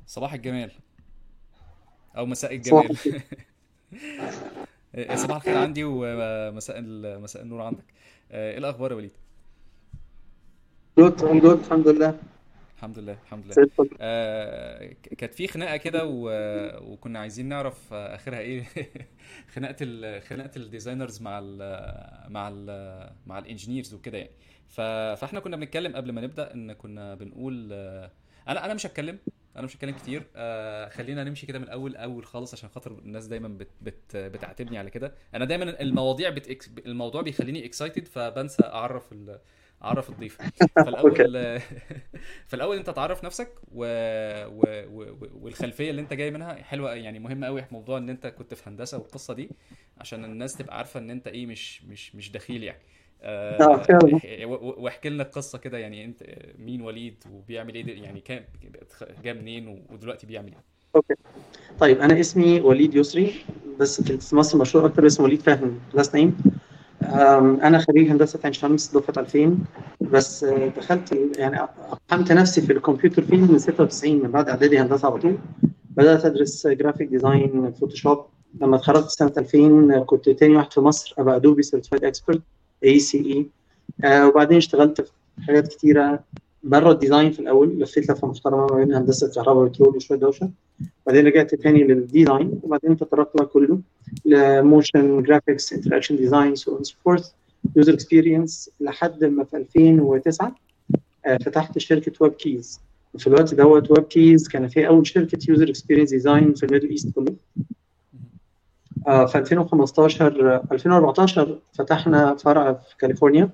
صباح الجمال او مساء صباح الجمال الخير صباح الخير عندي ومساء ال- مساء النور عندك آه، ايه الاخبار يا وليد جود اون جود الحمد لله الحمد لله الحمد لله زي الفل آه، ك- كانت في خناقه كده و- وكنا عايزين نعرف آه، اخرها ايه خناقه ال... خناقه الديزاينرز مع ال... مع ال... مع الانجينيرز وكده يعني ف... فاحنا كنا بنتكلم قبل ما نبدا ان كنا بنقول آه، انا انا مش هتكلم انا مش هتكلم كتير آه خلينا نمشي كده من الاول اول خالص عشان خاطر الناس دايما بت بت بتعاتبني على كده انا دايما المواضيع بت الموضوع بيخليني اكسايتد فبنسى اعرف ال... اعرف الضيف اوكي فالاول فالاول انت تعرف نفسك و... و... و... والخلفيه اللي انت جاي منها حلوه يعني مهمه قوي موضوع ان انت كنت في هندسه والقصه دي عشان الناس تبقى عارفه ان انت ايه مش مش مش دخيل يعني اه آه، فعلا و- و- واحكي لنا القصه كده يعني انت مين وليد وبيعمل ايه ده- يعني كان جاء منين و- ودلوقتي بيعمل ايه اوكي طيب انا اسمي وليد يسري بس في مصر مشهور اكتر اسمه وليد فهمي لاست نيم انا خريج هندسه عين شمس دفعه 2000 بس آه، دخلت ال- يعني اقحمت نفسي في الكمبيوتر فيلد من 96 من بعد اعدادي هندسه على طول بدات ادرس جرافيك ديزاين فوتوشوب لما اتخرجت سنه 2000 كنت تاني واحد في مصر ابقى ادوبي سيرتيفايد اكسبرت اي سي اي وبعدين اشتغلت في حاجات كتيره بره الديزاين في الاول لفيت لفه محترمه ما بين هندسه كهرباء وبترول وشويه دوشه بعدين رجعت تاني للديزاين وبعدين تطرقت بقى كله لموشن جرافيكس انتراكشن ديزاين سو اون سو فورث يوزر اكسبيرينس لحد ما في 2009 آه، فتحت شركه ويب كيز في الوقت دوت ويب كيز كانت هي اول شركه يوزر اكسبيرينس ديزاين في الميدل ايست كله آه، في 2015 آه، 2014 فتحنا فرع في كاليفورنيا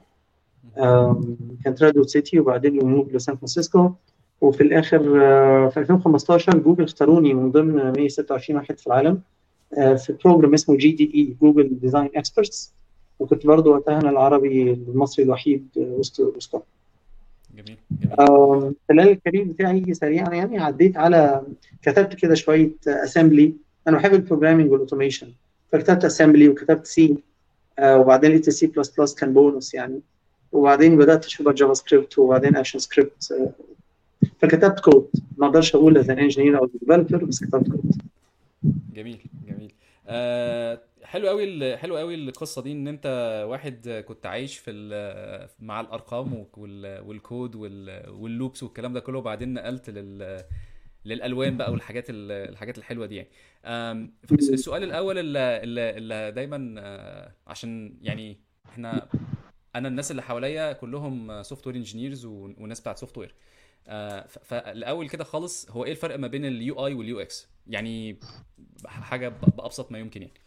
آم، كانت ريدوود سيتي وبعدين يموف لسان فرانسيسكو وفي الاخر آه، في 2015 جوجل اختاروني من ضمن 126 واحد في العالم آه، في بروجرام اسمه جي دي اي جوجل ديزاين اكسبرتس وكنت برضو وقتها انا العربي المصري الوحيد آه، وسط وسطهم جميل جميل آم، خلال الكارير بتاعي سريعا يعني عديت على كتبت كده شويه اسامبلي انا بحب البروجرامينج والاوتوميشن فكتبت اسامبلي وكتبت سي وبعدين لقيت سي بلس بلس كان بونص يعني وبعدين بدات اشوف جافا سكريبت وبعدين اكشن سكريبت فكتبت كود ما اقدرش اقول از انجينير او ديفلوبر بس كتبت كود جميل جميل آه حلو قوي ال- حلو قوي القصه دي ان انت واحد كنت عايش في ال- مع الارقام وال- والكود وال- واللوبس والكلام ده كله وبعدين نقلت لل للالوان بقى والحاجات ال- الحاجات الحلوه دي يعني آم، السؤال الاول اللي, اللي اللي دايما آه، عشان يعني احنا انا الناس اللي حواليا كلهم سوفت وير انجينيرز وناس بتاعت سوفت وير فالاول كده خالص هو ايه الفرق ما بين اليو اي واليو اكس يعني حاجه ب- بابسط ما يمكن يعني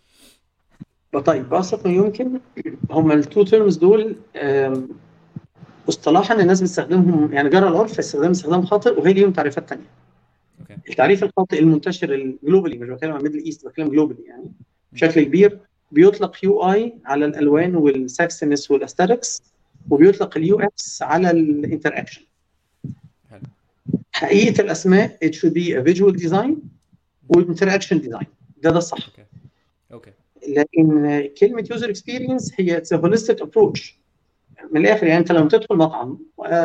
طيب بأبسط ما يمكن هم التو تيرمز دول آم، اصطلاحا الناس بتستخدمهم يعني جرى العرف استخدام استخدام خاطئ وهي ليهم تعريفات تانية اوكي التعريف الخاطئ المنتشر الجلوبالي مش بتكلم عن ميدل ايست بتكلم جلوبالي يعني م- بشكل كبير بيطلق يو اي على الالوان والسكسنس والاستاتكس وبيطلق اليو اكس على الانتر اكشن حلو حقيقه الاسماء it should be a visual design والinteraction design ده ده الصح اوكي اوكي لكن كلمه يوزر اكسبيرينس هي اتس هوليستيك ابروتش من الاخر يعني انت لما تدخل مطعم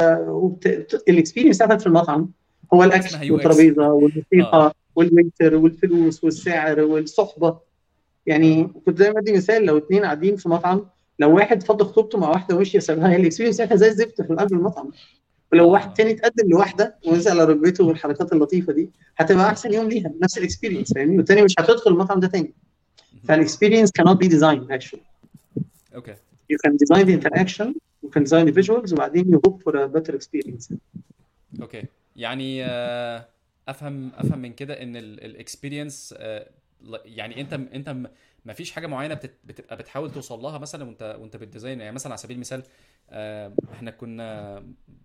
الاكسبيرينس بتاعتك في المطعم هو اسمها الاكل يو اكس والترابيزه اه والموسيقى والويتر والفلوس والسعر والصحبه يعني اه كنت دايما ادي مثال لو اتنين قاعدين في مطعم لو واحد فض خطوبته مع واحده ومشي سابها هي الاكسبيرينس بتاعتها زي الزفت في قلب المطعم ولو واحد اه تاني اتقدم لواحده ونزل على ركبته والحركات اللطيفه دي هتبقى احسن يوم ليها نفس الاكسبيرينس فاهمني والتاني مش هتدخل المطعم ده تاني مهم. فالاكسبيرينس cannot be designed actually اوكي you can design the interaction you can design the visuals وبعدين you hope for a better experience اوكي يعني آه، افهم افهم من كده ان الاكسبيرينس يعني انت انت م- ما فيش حاجه معينه بتت- بتبقى بتحاول توصل لها مثلا وانت وانت بتديزاين يعني مثلا على سبيل المثال آه، احنا كنا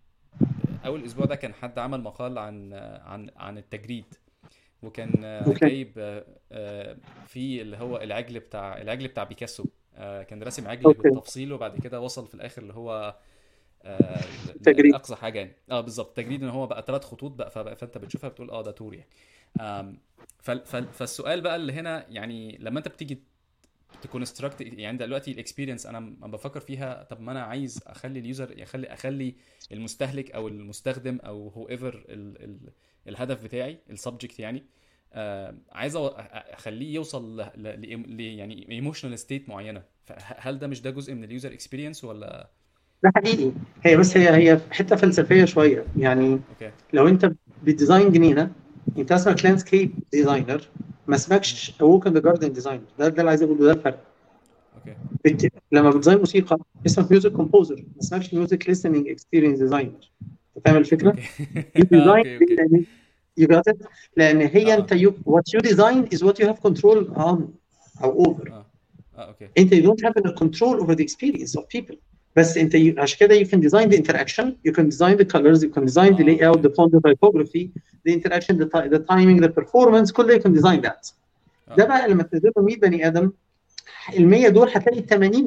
اول اسبوع ده كان حد عمل مقال عن عن عن التجريد وكان آه، اوكي جايب آه، آه، في اللي هو العجل بتاع العجل بتاع بيكاسو آه، كان راسم عجل اوكي بالتفصيل وبعد كده وصل في الاخر اللي هو آه، ل- تجريد لاقصى حاجه يعني اه بالظبط تجريد ان هو بقى ثلاث خطوط بقى فبقى فانت بتشوفها بتقول اه ده تور يعني آم، فال- فال- فالسؤال بقى اللي هنا يعني لما انت بتيجي تكونستراكت يعني دلوقتي الاكسبيرينس انا م- بفكر فيها طب ما انا عايز اخلي اليوزر يخلي اخلي المستهلك او المستخدم او هو ايفر ال ال الهدف بتاعي السبجكت يعني آه عايز أو- اخليه يوصل ل ل- ل- يعني ايموشنال ستيت معينه فهل ده مش ده جزء من اليوزر اكسبيرينس ولا ده حقيقي هي بس هي هي حته فلسفيه شويه يعني اوكي لو انت بتديزاين جنينه انت اسمك لاندسكيب ديزاينر ما اسمكش ووك ان ذا جاردن ديزاينر ده ده اللي عايز اقوله ده الفرق اوكي بت... لما بتديزاين موسيقى اسمك ميوزك كومبوزر ما اسمكش ميوزك listening اكسبيرينس ديزاينر انت فاهم الفكره؟ اوكي You design اوكي اوكي لان you got it لان هي اه انت you, what you design is what you have control on او over اه اه اوكي انت you don't have the control over the experience of people بس انت you, عشان كده you can design the interaction you can design the colors you can design the اه layout اوكي the font the typography the interaction the, ti- the timing the performance كل ده you can design that ده اه بقى لما تنزل له 100 بني ادم ال 100 دول هتلاقي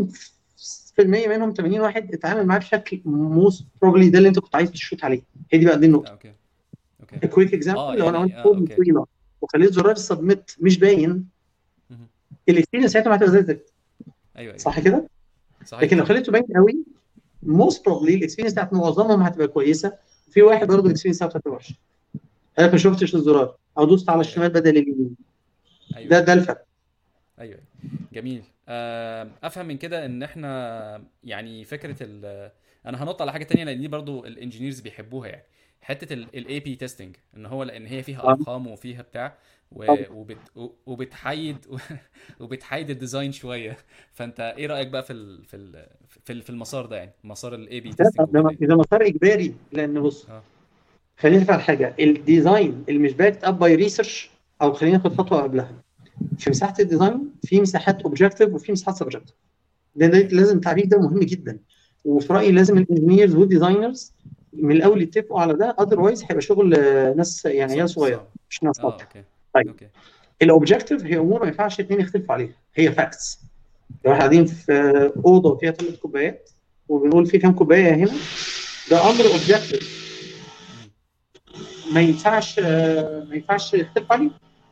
80% منهم 80 واحد اتعامل معاه بشكل موست بروبلي ده اللي انت كنت عايز تشوت عليه هي دي بقى دي اه النقطه اوكي اوكي كويك اكزامبل اه لو انا عملت يعني اه فورم اوكي طويله وخليت زرار السبميت مش باين مهم. الاكسبيرينس ساعتها هتبقى زي الزفت ايوه ايوه صح كده؟ صحيح لكن لو خليته باين قوي موست بروبلي الاكسبيرينس بتاعت معظمهم هتبقى كويسه في واحد برضه الاكسبيرينس بتاعته هتبقى وحشه انا ما شفتش الزرار او دوست على ايوه الشمال بدل اليمين ايوه ده ده الفرق ايوه جميل آه، افهم من كده ان احنا يعني فكره ال انا هنط على حاجه تانية لان دي برضو الانجينيرز بيحبوها يعني حته الاي بي تيستنج ان هو لان هي فيها آه. ارقام وفيها بتاع و- طبعا. وبت وبتحيد وبتحيد الديزاين شويه فانت ايه رايك بقى في ال في ال في ال- في المسار ده يعني مسار الاي بي ده تيستنج ده وكده ده مسار اجباري لان بص اه خلينا نفهم حاجه الديزاين اللي مش باكت اب باي ريسيرش او خلينا ناخد خطوه قبلها في مساحه الديزاين في مساحات اوبجكتيف وفي مساحات سبجكتيف ده, ده لازم التعريف ده مهم جدا وفي رايي لازم الانجينيرز والديزاينرز من الاول يتفقوا على ده اذروايز هيبقى شغل آه، ناس يعني عيال صعب صغيره صعب مش ناس اه ناضجه اوكي طيب اوكي الاوبجكتيف هي امور ما ينفعش اثنين يختلفوا عليها هي فاكتس لو احنا قاعدين في آه، اوضه فيها ثلاث كوبايات وبنقول في كام كوبايه هنا ده امر اوبجكتيف ما ينفعش آه، ما ينفعش يختلف عليه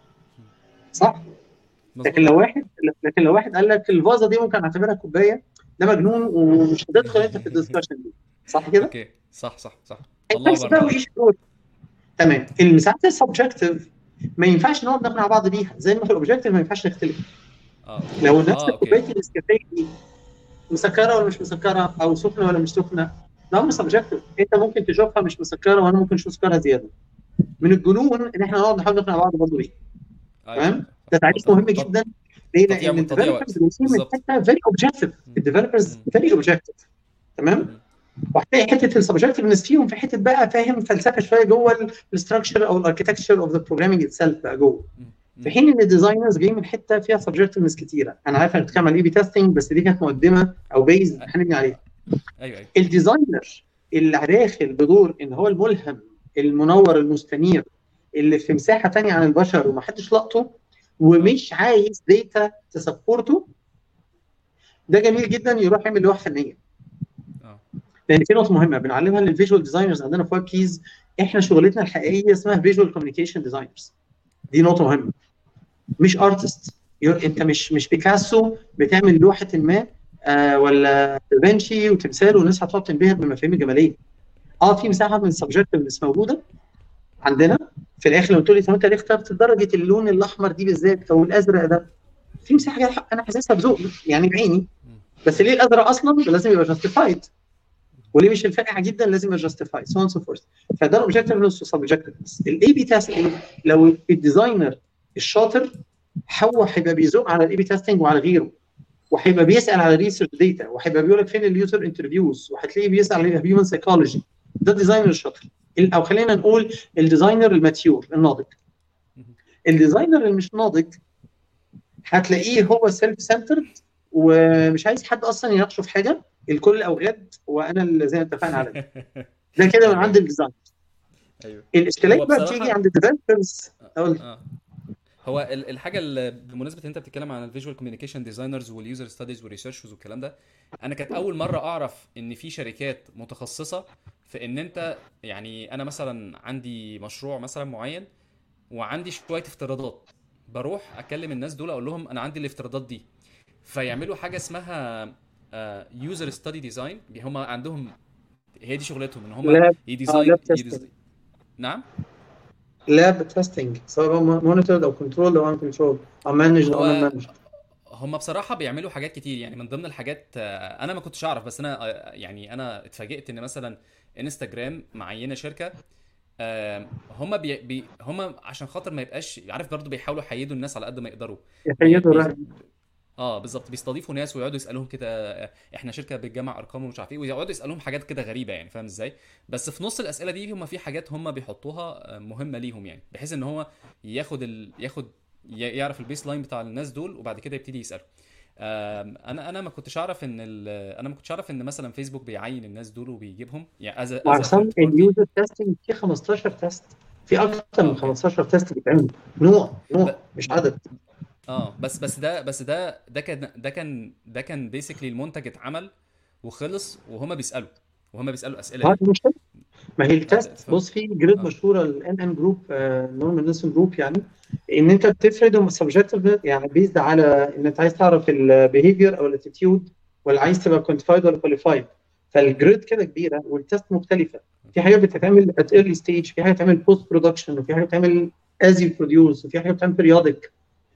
صح لكن مظبوط لو واحد لكن لو واحد قال لك الفازه دي ممكن اعتبرها كوبايه ده مجنون ومش هتدخل انت في الدسكشن دي صح كده؟ اوكي صح صح صح الله بس اكبر بقى عليك وإيش يقول تمام المساحات السبجكتيف ما ينفعش نقعد نقنع بعض بيها زي ما في الاوبجكتيف ما ينفعش نختلف اه لو نفس اه كوبايه اوكي النسكافيه دي مسكره ولا مش مسكره او سخنه ولا مش سخنه ده امر سبجكتيف انت ممكن تشوفها مش مسكره وانا ممكن اشوف سكرها زياده من الجنون ان احنا نقعد نحاول نقنع بعض برضه بيه ايوه تمام ده تعريف تضييع مهم جدا ليه؟ تضييع لان تضييع الديفلوبرز وقت بيمشوا من بالظبط حته فيري اوبجكتيف الديفلوبرز مم. فيري اوبجكتيف تمام مم. وهتلاقي حته السبجكتيفنس فيهم في حته بقى فاهم فلسفه شويه جوه الاستراكشر او الاركتكتشر اوف ذا بروجرامينج اتسلف بقى جوه مم. في مم. حين ان الديزاينرز جايين من حته فيها سبجكتيفنس كتيره انا عارف انك بتتكلم عن الاي بي تيستنج بس دي كانت مقدمه او بيز هنبني عليها ايوه ايوه الديزاينر اللي داخل بدور ان هو الملهم المنور المستنير اللي في مساحه تانية عن البشر ومحدش لقطه ومش عايز داتا تسبورته ده جميل جدا يروح يعمل لوحه فنيه اه لان في نقطه مهمه بنعلمها للفيجوال ديزاينرز عندنا في ويب كيز احنا شغلتنا الحقيقيه اسمها فيجوال كوميونيكيشن ديزاينرز دي نقطه مهمه مش ارتست انت مش مش بيكاسو بتعمل لوحه ما آه ولا دافنشي وتمثال والناس هتقعد تنبهر بالمفاهيم الجماليه اه في مساحه من السبجكتيفنس موجوده عندنا في الاخر لو تقول لي طب انت ليه اخترت درجه اللون الاحمر دي بالذات او الازرق ده في مساحه انا حاسسها بذوق يعني بعيني مم. بس ليه الازرق اصلا لازم يبقى جاستيفايد وليه مش الفاقعه جدا لازم يبقى جاستيفايد سو اند سو فورث فده الاوبجكتيف نفسه سبجكتيف الاي بي تيستنج لو الديزاينر الشاطر هو هيبقى بيزق على الاي بي تيستنج وعلى غيره وهيبقى بيسال على ريسيرش داتا وهيبقى بيقول لك فين اليوزر انترفيوز وهتلاقيه بيسال على هيومن سايكولوجي ده الديزاينر الشاطر ال- او خلينا نقول الديزاينر الماتيور الناضج مم. الديزاينر اللي مش ناضج هتلاقيه هو سيلف سنترد ومش عايز حد اصلا يناقشه في حاجه الكل اوغاد وانا اللي زي ما اتفقنا على ده ده كده من أيوة. عند الديزاين ايوه الاشكاليه هو بقى بصراحة- بتيجي عند الديفلوبرز اقول اه هو ال- الحاجه اللي بمناسبه ان انت بتتكلم عن الفيجوال كوميونيكيشن ديزاينرز واليوزر ستاديز والريسيرشز والكلام ده انا كانت اول مره اعرف ان في شركات متخصصه في ان انت يعني انا مثلا عندي مشروع مثلا معين وعندي شويه افتراضات بروح اكلم الناس دول اقول لهم انا عندي الافتراضات دي فيعملوا حاجه اسمها يوزر ستادي ديزاين هم عندهم هي دي شغلتهم ان هم لاب اه يديزاين لاب يديز... تيستنج نعم لاب تيستنج سواء مونيتورد او كنترول او ان كنترول او مانجد او نون هو مانجد هم بصراحة بيعملوا حاجات كتير يعني من ضمن الحاجات آه، انا ما كنتش اعرف بس انا آه، يعني انا اتفاجئت ان مثلا انستجرام معينة شركة آم، هم بي بي هم عشان خاطر ما يبقاش عارف برضو بيحاولوا يحيدوا الناس على قد ما يقدروا بي يحيدوا بي الرأي اه بالظبط بيستضيفوا ناس ويقعدوا يسالوهم كده آه، احنا شركه بتجمع ارقام ومش عارف ايه ويقعدوا يسالوهم حاجات كده غريبه يعني فاهم ازاي بس في نص الاسئله دي هم في حاجات هم بيحطوها آه، مهمه ليهم يعني بحيث ان هو ياخد ال... ياخد ي- يعرف البيس لاين بتاع الناس دول وبعد كده يبتدي يساله آم، انا انا ما كنتش اعرف ان ال... انا ما كنتش اعرف ان مثلا فيسبوك بيعين الناس دول وبيجيبهم يعني از از وعشان ثيرد بارتي اليوزر تيستنج في 15 تيست في اكتر اه من اوكي 15 تيست بيتعمل نوع ب... نوع مش عدد اه بس بس ده بس ده ده كان ده كان ده كان بيسكلي المنتج اتعمل وخلص وهما بيسالوا وهما بيسالوا الاسئله هذه دي مشكله ما هي اه التست ف... بص في جريد اه مشهوره الان ان جروب نورمان نيلسون جروب يعني ان انت بتفرض سبجكتيف يعني بيزد على ان انت عايز تعرف البيهيفير او الاتيتيود ولا عايز تبقى كوانتيفايد ولا كواليفايد فالجريد كده كبيره والتست مختلفه في حاجات بتتعمل ات ايرلي ستيج في حاجات بتتعمل بوست برودكشن وفي حاجات بتتعمل از يو بروديوس وفي حاجات بتتعمل بيريودك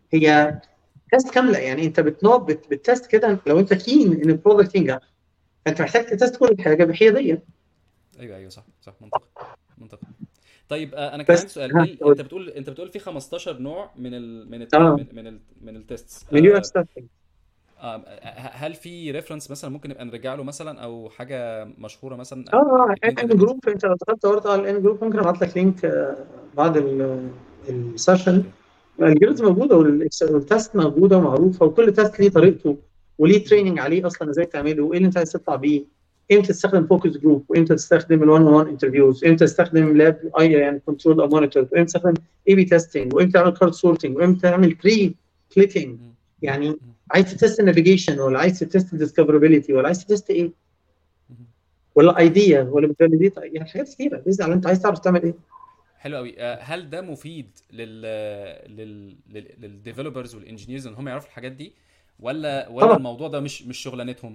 هي تيست كامله يعني انت بتنوع بت- بتست كده لو انت كين ان البرودكت ينجح فانت محتاج تتست كل حاجه بحياديه ايوه ايوه صح صح منطقي منطقي طيب آه انا كان بس عندي سؤال ها ايه ال- قول. انت بتقول انت بتقول في 15 نوع من ال من ال اه من من ال من التيستس من يو آه اكس تيستنج آه ه- هل في ريفرنس مثلا ممكن نبقى نرجع له مثلا او حاجه مشهوره مثلا اه اه اتنين ان تلاته كده جروب انت لو دخلت دورت على الان جروب ممكن ابعت لك لينك آه، بعد ال- السيشن اوكي الجريدز اوكي موجوده والإكس- والتست موجوده ومعروفه وكل تيست ليه طريقته وليه تريننج عليه اصلا ازاي تعمله وايه اللي انت عايز تطلع بيه امتى تستخدم فوكس جروب وامتى تستخدم ال 1 1 انترفيوز امتى تستخدم لاب اي يعني كنترول او مونيتور وامتى تستخدم اي بي تيستنج وامتى تعمل كارد سورتنج وامتى تعمل بري كليكنج مم. يعني مم. عايز تتست النافيجيشن ولا عايز تتست الديسكفرابيلتي ولا عايز تتست ايه مم. ولا ايديا ولا بتفاليديت يعني حاجات كتيره بيزد على انت عايز تعرف تعمل ايه حلو قوي آه، هل ده مفيد لل لل للديفلوبرز والانجينيرز ان هم يعرفوا الحاجات دي ولا ولا طبعا الموضوع ده مش مش شغلانتهم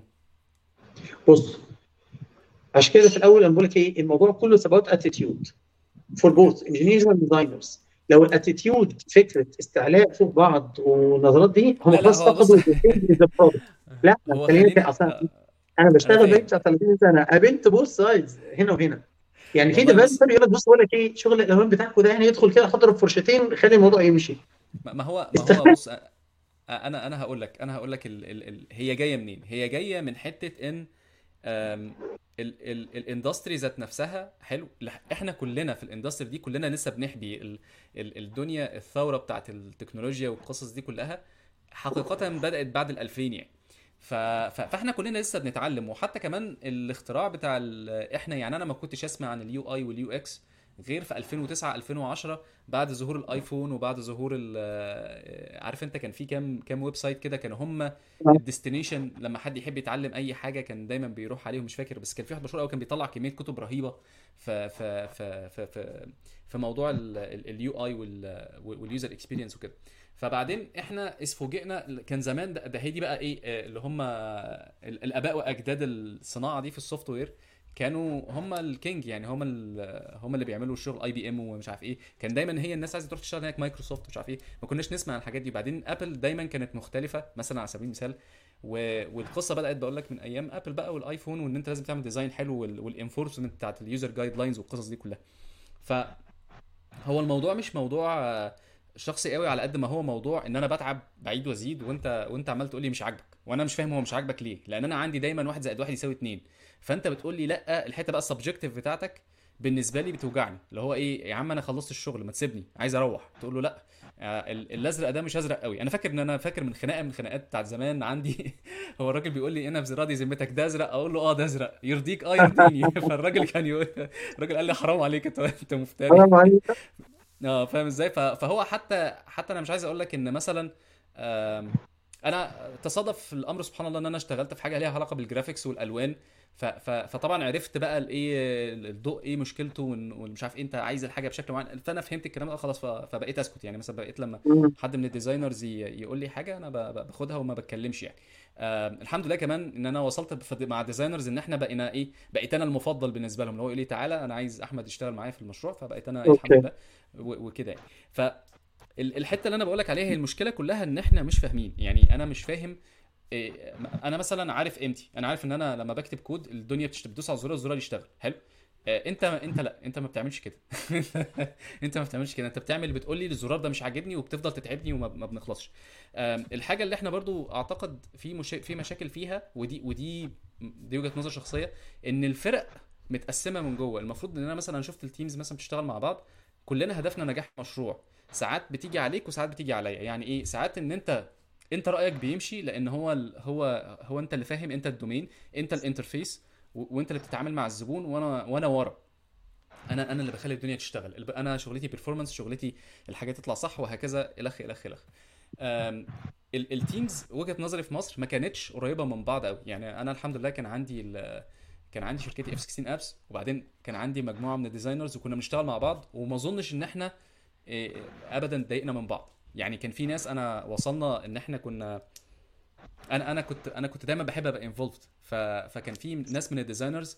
بص عشان كده في الاول انا بقول لك ايه الموضوع كله about attitude for both engineers and designers لو الاتيتيود فكره استعلاء فوق بعض والنظرات دي هم لا لا خلاص هو بص فقدوا the product لا هو خليني خليني اصلا آه، انا انا بشتغل بقالي فاهم بتاع 30 سنه قابلت بوث سايدز هنا وهنا يعني في والله بص ديفلوبر يقول لك بص بقول لك ايه شغل الاهوال بتاعكم ده يعني يدخل كده اضرب فرشتين خلي الموضوع يمشي ما ما هو ما هو استخدام بص آه، انا انا هقول لك انا هقول لك ال ال ال هي جايه منين هي جايه من حته ان آم، ال ال الاندستري ذات نفسها حلو لح- احنا كلنا في الاندستري دي كلنا لسه بنحبي ال ال الدنيا الثوره بتاعت التكنولوجيا والقصص دي كلها حقيقه بدات بعد ال 2000 يعني ف... ف... فاحنا كلنا لسه بنتعلم وحتى كمان الاختراع بتاع ال... احنا يعني انا ما كنتش اسمع عن اليو اي واليو اكس غير في 2009 2010 بعد ظهور الايفون وبعد ظهور ال... عارف انت كان في كام كام ويب سايت كده كانوا هم الديستنيشن لما حد يحب يتعلم اي حاجه كان دايما بيروح عليهم مش فاكر بس كان في واحد مشهور قوي كان بيطلع كميه كتب رهيبه ف ف ف ف ف في موضوع اليو اي واليوزر اكسبيرينس وكده فبعدين احنا اسفوجئنا كان زمان ده, ده هي دي بقى ايه آه، اللي هم ال- الاباء واجداد الصناعه دي في السوفت وير كانوا هم الكينج يعني هم ال- هم اللي بيعملوا الشغل اي بي ام ومش عارف ايه كان دايما هي الناس عايزه تروح تشتغل هناك مايكروسوفت مش عارف ايه ما كناش نسمع عن الحاجات دي بعدين ابل دايما كانت مختلفه مثلا على سبيل المثال و... والقصه بدات بقول لك من ايام ابل بقى والايفون وان انت لازم تعمل ديزاين حلو وال... والانفورسمنت بتاعت اليوزر جايد لاينز والقصص دي كلها فهو الموضوع مش موضوع آه، شخصي قوي على قد ما هو موضوع ان انا بتعب بعيد وازيد وانت وانت عمال تقول لي مش عاجبك وانا مش فاهم هو مش عاجبك ليه لان انا عندي دايما واحد زائد واحد يساوي اتنين فانت بتقول لي لا الحته بقى السبجكتيف بتاعتك بالنسبه لي بتوجعني اللي هو ايه يا عم انا خلصت الشغل ما تسيبني عايز اروح تقول له لا آه، ال- الازرق ده مش ازرق قوي انا فاكر ان انا فاكر من خناقه من الخناقات بتاعت زمان عندي هو الراجل بيقول لي انا في راضي ذمتك ده ازرق اقول له اه ده ازرق يرضيك اه يرضيني فالراجل كان يقول الراجل قال لي حرام عليك انت انت مفتري حرام عليك اه فاهم ازاي ف- فهو حتى حتى انا مش عايز اقول لك ان مثلا آم، انا تصادف الامر سبحان الله ان انا اشتغلت في حاجه ليها علاقه بالجرافيكس والالوان ف... ف... فطبعا عرفت بقى الايه الضوء ايه مشكلته وإن- ومش عارف إيه انت عايز الحاجه بشكل معين فانا فهمت الكلام ده خلاص ف... فبقيت اسكت يعني مثلا بقيت لما مم. حد من الديزاينرز ي... يقول لي حاجه انا ب... ب- باخدها وما بتكلمش يعني آه الحمد لله كمان ان انا وصلت بف- مع الديزاينرز ان احنا بقينا ايه بقيت انا المفضل بالنسبه لهم اللي هو يقول لي تعالى انا عايز احمد يشتغل معايا في المشروع فبقيت انا إيه الحمد اوكي لله و... وكده يعني ف ال- الحته اللي انا بقول لك عليها هي المشكله كلها ان احنا مش فاهمين يعني انا مش فاهم إيه، انا مثلا عارف قيمتي انا عارف ان انا لما بكتب كود الدنيا بتشت- بتدوس على الزرار الزرار يشتغل حلو آه، انت انت لا انت ما بتعملش كده انت ما بتعملش كده انت بتعمل بتقول لي الزرار ده مش عاجبني وبتفضل تتعبني وما ما بنخلصش آم، الحاجه اللي احنا برضو اعتقد في مش... في مشاكل فيها ودي ودي دي وجهه نظر شخصيه ان الفرق متقسمه من جوه المفروض ان انا مثلا شفت التيمز مثلا بتشتغل مع بعض كلنا هدفنا نجاح مشروع ساعات بتيجي عليك وساعات بتيجي عليا يعني ايه ساعات ان انت انت رايك بيمشي لان هو ال- هو هو انت اللي فاهم انت الدومين انت الانترفيس و- وانت اللي بتتعامل مع الزبون وانا وانا ورا انا انا اللي بخلي الدنيا تشتغل الب- انا شغلتي بيرفورمانس شغلتي الحاجه تطلع صح وهكذا الخ الخ الخ أم، ال- التيمز وجهه نظري في مصر ما كانتش قريبه من بعض قوي يعني انا الحمد لله كان عندي ال- كان عندي شركتي اف 16 ابس وبعدين كان عندي مجموعه من الديزاينرز وكنا بنشتغل مع بعض وما اظنش ان احنا إيه، ابدا ضايقنا من بعض يعني كان في ناس انا وصلنا ان احنا كنا انا انا كنت انا كنت دايما بحب ابقى انفولفد ف... فكان في ناس من الديزاينرز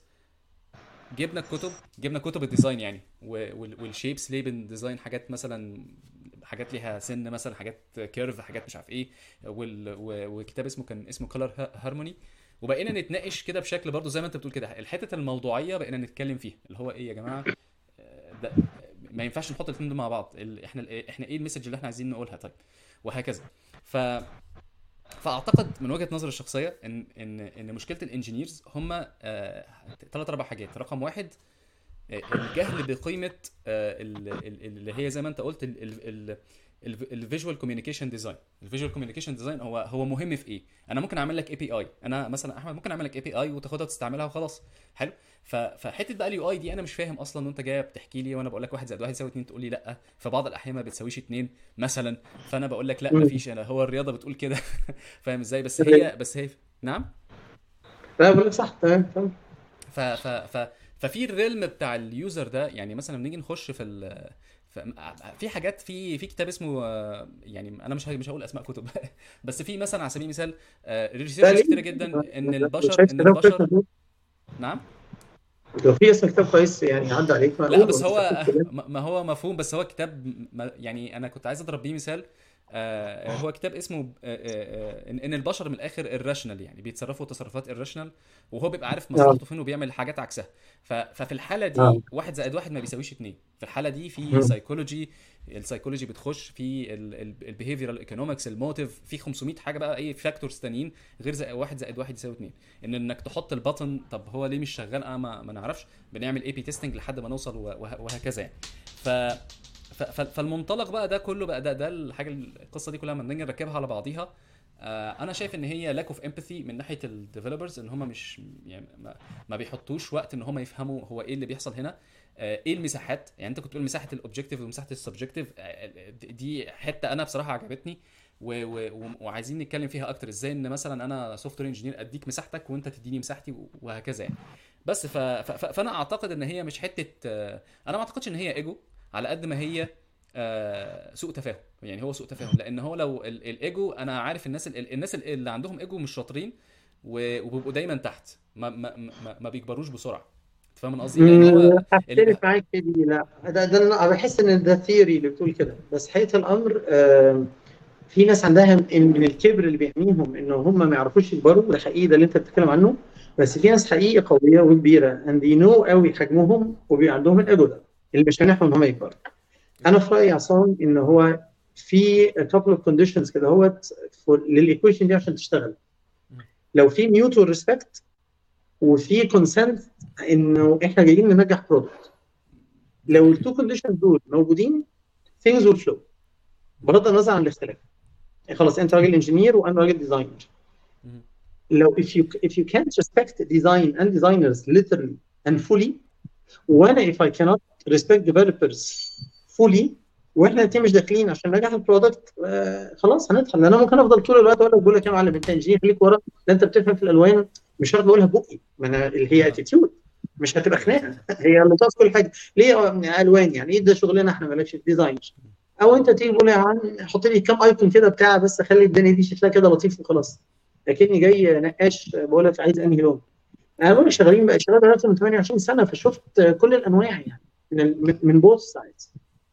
جبنا الكتب جبنا كتب الديزاين يعني و- وال- والشيبس ليه بنديزاين حاجات مثلا حاجات ليها سن مثلا حاجات كيرف حاجات مش عارف ايه وال... و... وكتاب اسمه كان اسمه كولر هارموني وبقينا نتناقش كده بشكل برضو زي ما انت بتقول كده الحته الموضوعيه بقينا نتكلم فيها اللي هو ايه يا جماعه آه، ده ما ينفعش نحط الاثنين دول مع بعض ال... احنا احنا ايه المسج اللي احنا عايزين نقولها طيب وهكذا ف فاعتقد من وجهه نظري الشخصيه ان ان ان مشكله الانجينيرز هم ثلاث اربع حاجات رقم واحد آه، الجهل بقيمه آه، ال- ال- اللي هي زي ما انت قلت الفيجوال كوميونيكيشن ديزاين الفيجوال كوميونيكيشن ديزاين هو هو مهم في ايه انا ممكن اعمل لك اي بي اي انا مثلا احمد ممكن اعمل لك اي بي اي وتاخدها وتستعملها وخلاص حلو ف- فحته بقى اليو اي دي انا مش فاهم اصلا وانت جاي بتحكي لي وانا بقول لك واحد زائد واحد يساوي اتنين تقول لي لا في بعض الاحيان ما بتساويش اتنين مثلا فانا بقول لك لا مم. مفيش انا هو الرياضه بتقول كده فاهم ازاي بس هي بس هي نعم لا بقول لك صح تمام تمام ف ف ف ففي الريلم بتاع اليوزر ده يعني مثلا بنيجي نخش في ال ف- في حاجات في في كتاب اسمه آه، يعني انا مش ه- مش هقول اسماء كتب بس في مثلا على سبيل المثال ريسيرش كتيره جدا ان البشر شايف ان كتاب كويس البشر موجود؟ نعم لو في اسم كتاب كويس يعني عدى عليك لا معقول بس ولا هو استفدت كده؟ ما ما هو مفهوم بس هو كتاب ما- يعني انا كنت عايز اضرب بيه مثال آه، هو كتاب اسمه آه، آه، آه، ان إن البشر من الاخر الراشنال يعني بيتصرفوا تصرفات الراشنال وهو بيبقى عارف مصلحته فين وبيعمل حاجات عكسها ف- ففي الحاله آه. دي واحد زائد واحد ما بيساويش اتنين في الحاله دي في مم. سايكولوجي السايكولوجي بتخش في البيهيفيرال ايكونومكس الموتيف في 500 حاجه بقى ايه فاكتورز تانيين غير زائد واحد زائد واحد يساوي اتنين ان انك تحط البطن طب هو ليه مش شغال انا ما, ما نعرفش بنعمل اي بي تيستنج لحد ما نوصل وه- وهكذا يعني ف ف- ف- فالمنطلق بقى ده كله بقى ده ده الحاجه القصه دي كلها لما نيجي نركبها على بعضيها آه، انا شايف ان هي لاك اوف امباثي من ناحيه الديفلوبرز ان هم مش يعني ما, ما بيحطوش وقت ان هم يفهموا هو ايه اللي بيحصل هنا آه، ايه المساحات يعني انت كنت بتقول مساحه الاوبجكتيف ومساحه السبجكتيف دي حته انا بصراحه عجبتني و- و- و- وعايزين نتكلم فيها اكتر ازاي ان مثلا انا سوفت وير انجينير اديك مساحتك وانت تديني مساحتي وهكذا يعني بس ف... ف... ف- فانا اعتقد ان هي مش حته آه، انا ما اعتقدش ان هي ايجو على قد ما هي آه، سوء تفاهم يعني هو سوء تفاهم لان هو لو ال- الايجو انا عارف الناس ال- الناس اللي عندهم ايجو مش شاطرين و- وبيبقوا دايما تحت ما ما ما, ما بيكبروش بسرعه أنت فاهم أنا قصدي لان هو مم، اللي هختلف معاك في دي لا ده, ده انا بحس ان ده ثيوري اللي بتقول كده بس حقيقه الامر آم، في ناس عندها من من الكبر اللي بيحميهم ان هم ما يعرفوش يكبروا ده حقيقي ده اللي انت بتتكلم عنه بس في ناس حقيقي قويه وكبيره and they know قوي حجمهم وبيبقى عندهم الايجو ده اللي مش مانعهم ان هم يكبروا انا في رايي عصام ان هو في a couple of conditions كده هوت للايكويشن دي عشان تشتغل لو في mutual respect وفي consent انه احنا جايين ننجح برودكت لو التو كونديشنز دول موجودين things will flow بغض النظر عن الاختلاف خلاص انت راجل انجينير وانا راجل ديزاينر مهم. لو if you if you can't respect design and designers literally and fully وانا if I cannot respect developers fully واحنا الاثنين مش داخلين عشان نجح البرودكت آه خلاص هندخل انا ممكن افضل طول الوقت اقول لك بقول لك يا معلم انت انجينير خليك ورا ده انت بتفهم في الالوان مش شرط بقولها بقي ما انا اللي هي اتيتيود مش هتبقى خناقه هي اللطاف كل حاجه ليه الوان يعني ايه ده شغلنا احنا مالكش ديزاين او انت تيجي تقول يا عم حط لي كام ايكون كده بتاع بس خلي الدنيا دي شكلها كده لطيف وخلاص لكني جاي نقاش بقول لك عايز انهي لون انا بقول شغالين بقى شغال بقى من 28 سنه فشفت كل الانواع يعني من من بوث سايدز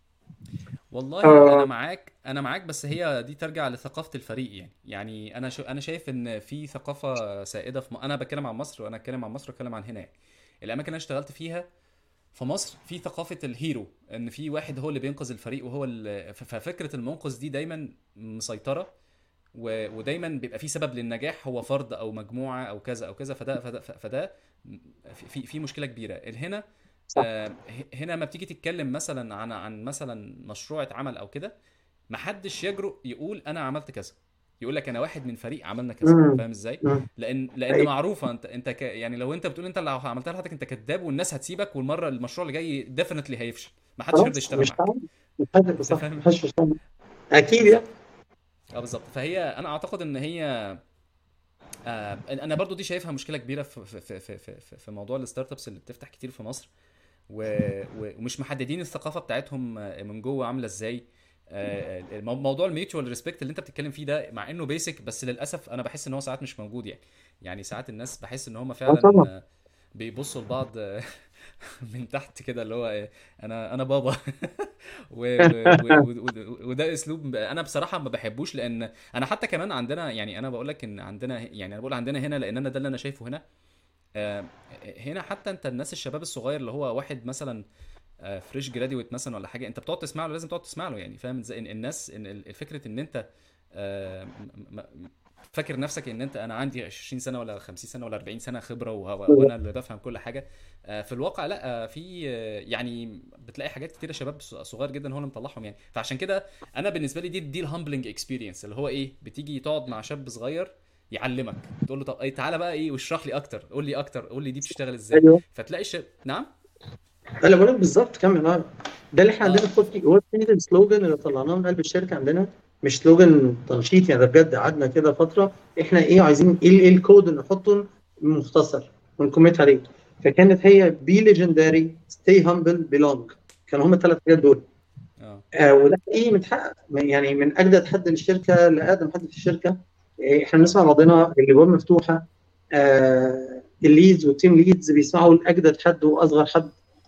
والله آه. انا معاك انا معاك بس هي دي ترجع لثقافه الفريق يعني يعني انا شو انا شايف ان في ثقافه سائده في م... انا بتكلم عن مصر وانا اتكلم عن مصر واتكلم عن هنا يعني. الاماكن اللي انا اشتغلت فيها في مصر في ثقافه الهيرو ان في واحد هو اللي بينقذ الفريق وهو اللي ففكره المنقذ دي دايما مسيطره و... ودايما بيبقى في سبب للنجاح هو فرد او مجموعه او كذا او كذا فده فده, فده في في مشكله كبيره هنا آه هنا ما بتيجي تتكلم مثلا عن عن مثلا مشروع اتعمل او كده ما حدش يجرؤ يقول انا عملت كذا يقول لك انا واحد من فريق عملنا كذا فاهم ازاي لان لان أيوة. معروفه انت انت ك... يعني لو انت بتقول انت اللي عملتها لحضرتك انت كذاب والناس هتسيبك والمره المشروع اللي جاي ديفنتلي هيفشل ما حدش يرضى يشتغل معاك مش حد اكيد يعني اه بالظبط فهي انا اعتقد ان هي آه انا برضو دي شايفها مشكله كبيره في في في في, في, في موضوع الستارت ابس اللي بتفتح كتير في مصر و... ومش محددين الثقافه بتاعتهم من جوه عامله ازاي آه، موضوع الميوتشوال ريسبكت اللي انت بتتكلم فيه ده مع انه بيسك بس للاسف انا بحس ان هو ساعات مش موجود يعني يعني ساعات الناس بحس ان هم آه، فعلا بيبصوا لبعض من تحت كده اللي هو انا انا بابا و... و... وده اسلوب انا بصراحه ما بحبوش لان انا حتى كمان عندنا يعني انا بقول لك ان عندنا يعني انا بقول عندنا هنا لان انا ده اللي انا شايفه هنا آه، هنا حتى انت الناس الشباب الصغير اللي هو واحد مثلا فريش جراديويت مثلا ولا حاجه انت بتقعد تسمع له لازم تقعد تسمع له يعني فاهم ازاي الناس الفكره ان انت آه، فاكر نفسك ان انت انا عندي 20 سنه ولا 50 سنه ولا 40 سنه خبره وانا اللي بفهم كل حاجه آه، في الواقع لا في يعني بتلاقي حاجات كتيره شباب صغير جدا هو اللي مطلعهم يعني فعشان كده انا بالنسبه لي دي دي الهامبلنج اكسبيرينس اللي هو ايه بتيجي تقعد مع شاب صغير يعلمك تقول له طب ايه تعالى بقى ايه واشرح لي اكتر قول لي اكتر قول لي دي بتشتغل ازاي أيوه. فتلاقي الشاب نعم انا بقول لك بالظبط كمل اه ده اللي احنا عندنا في هو السلوجن اللي طلعناه من قلب الشركه عندنا مش سلوجن تنشيط يعني ده بجد قعدنا كده فتره احنا ايه عايزين ايه ايه الكود اللي نحطه مختصر ونكوميت عليه فكانت هي بي ليجندري ستي هامبل بيلونج كانوا هم الثلاث حاجات دول اه آه وده ايه متحقق يعني من اجدد حد للشركه لاقدم حد في الشركه إيه احنا بنسمع بعضنا الابواب مفتوحه آه الليدز والتيم ليدز بيسمعوا لاجدد حد واصغر حد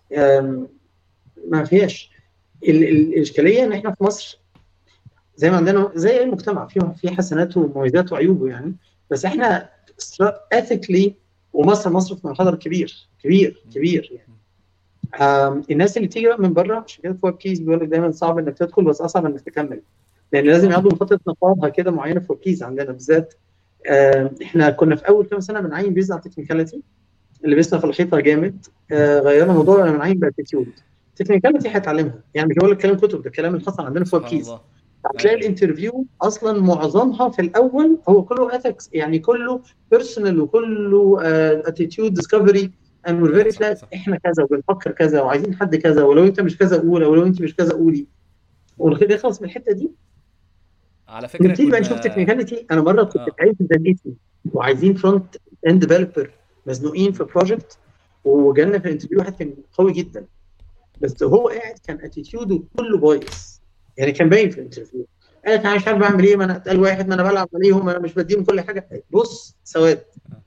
ما فيهاش الاشكاليه ان احنا في مصر زي ما عندنا زي اي مجتمع فيه في حسناته ومميزاته وعيوبه يعني بس احنا اثيكلي ومصر مصر في منحدر كبير كبير كبير يعني الناس اللي تيجي من بره عشان كده في ويب كيز بيقول لك دايما صعب انك تدخل بس اصعب انك تكمل لان لازم يعدوا فتره نقاهه كده معينه في ويب كيز عندنا بالذات احنا كنا في اول كام سنه بنعين بيز على التكنيكاليتي اللي بيسنا في الحيطه جامد آه غيرنا الموضوع انا بنعين باتيتيود تكنيكاليتي هيتعلمها يعني مش بقول لك كلام كتب ده الكلام اللي حصل عندنا في ويب كيز هتلاقي الانترفيو اصلا معظمها في الاول هو كله اثكس يعني كله بيرسونال وكله اتيتيود ديسكفري اند وير فيري فلات احنا كذا وبنفكر كذا وعايزين حد كذا ولو انت مش كذا قول ولو انت مش كذا قولي والخير يخلص من الحته دي على فكره تيجي بقى نشوف تكنيكاليتي انا مره كنت آه. عايز زنقتني وعايزين فرونت اند ديفلوبر مزنوقين في بروجكت وجالنا في الانترفيو واحد كان قوي جدا بس هو قاعد كان اتيتيوده كله بايظ يعني كان باين في الانترفيو قال انا مش عارف بعمل ايه ما انا اتقل واحد ما انا بلعب عليهم انا مش بديهم كل حاجه بص سواد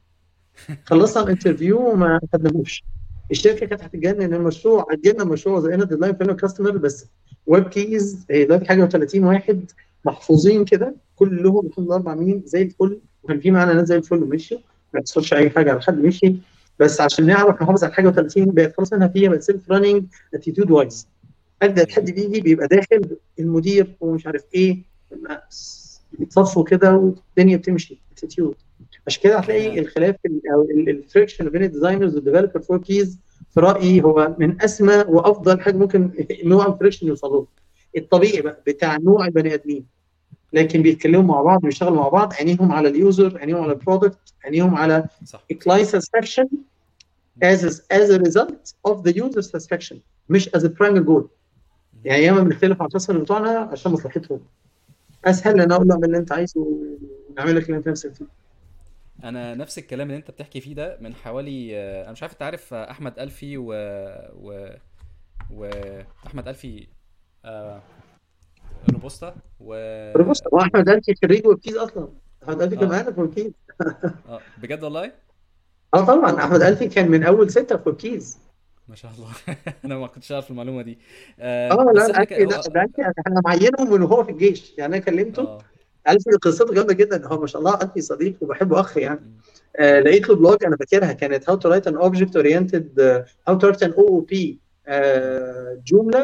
خلصنا الانترفيو وما خدناهوش الشركه كانت هتتجنن المشروع اجلنا المشروع زينا ديدلاين فين كاستمر بس ويب كيز هي دلوقتي حاجه و30 واحد محفوظين كده كلهم الحمد لله اربع مين زي الفل وكان في معانا ناس زي الفل ومشيوا ما تحصلش اي حاجه على حد مشي بس عشان نعرف نحافظ على حاجه و30 بقت خلاص انها فيها بقت سيلف راننج اتيتيود وايز اجدد حد بيجي بيبقى داخل المدير ومش عارف ايه بيتصفوا كده والدنيا بتمشي اتيتيود عشان كده هتلاقي الخلاف او الفريكشن بين الديزاينرز والديفلوبر فور كيز في رايي هو من اسمى وافضل حاجه ممكن نوع الفريكشن يوصلوا الطبيعي بقى بتاع نوع البني ادمين لكن بيتكلموا مع بعض بيشتغلوا مع بعض عينيهم على اليوزر عينيهم على البرودكت عينيهم على client satisfaction as a, as a result of the user satisfaction مش as a primary goal يعني ياما بنختلف مع الكاستمر بتوعنا عشان مصلحتهم اسهل ان اقول له اعمل اللي انت عايزه ونعمل لك اللي انت نفسك فيه انا نفس الكلام اللي انت بتحكي فيه ده من حوالي آه، انا مش عارف انت عارف آه، احمد الفي و و واحمد الفي آه، روبوستا و بص هو احمد انت خريج ويب كيز اصلا احمد الفي كان اه معانا في ويب كيز اه بجد والله اه طبعا احمد الفي كان من اول سته في ويب كيز ما شاء الله انا ما كنتش عارف المعلومه دي آه، اه لا بس لا انا ألفي ك... لا هو ده ألفي احنا معينهم من وهو في الجيش يعني انا كلمته اه ألفي قصته جامده جدا هو ما شاء الله ألفي صديق وبحبه اخ يعني م- آه م- لقيت له بلوج انا فاكرها كانت هاو تو رايت ان اوبجكت اورينتد هاو تو رايت ان او او بي م- جمله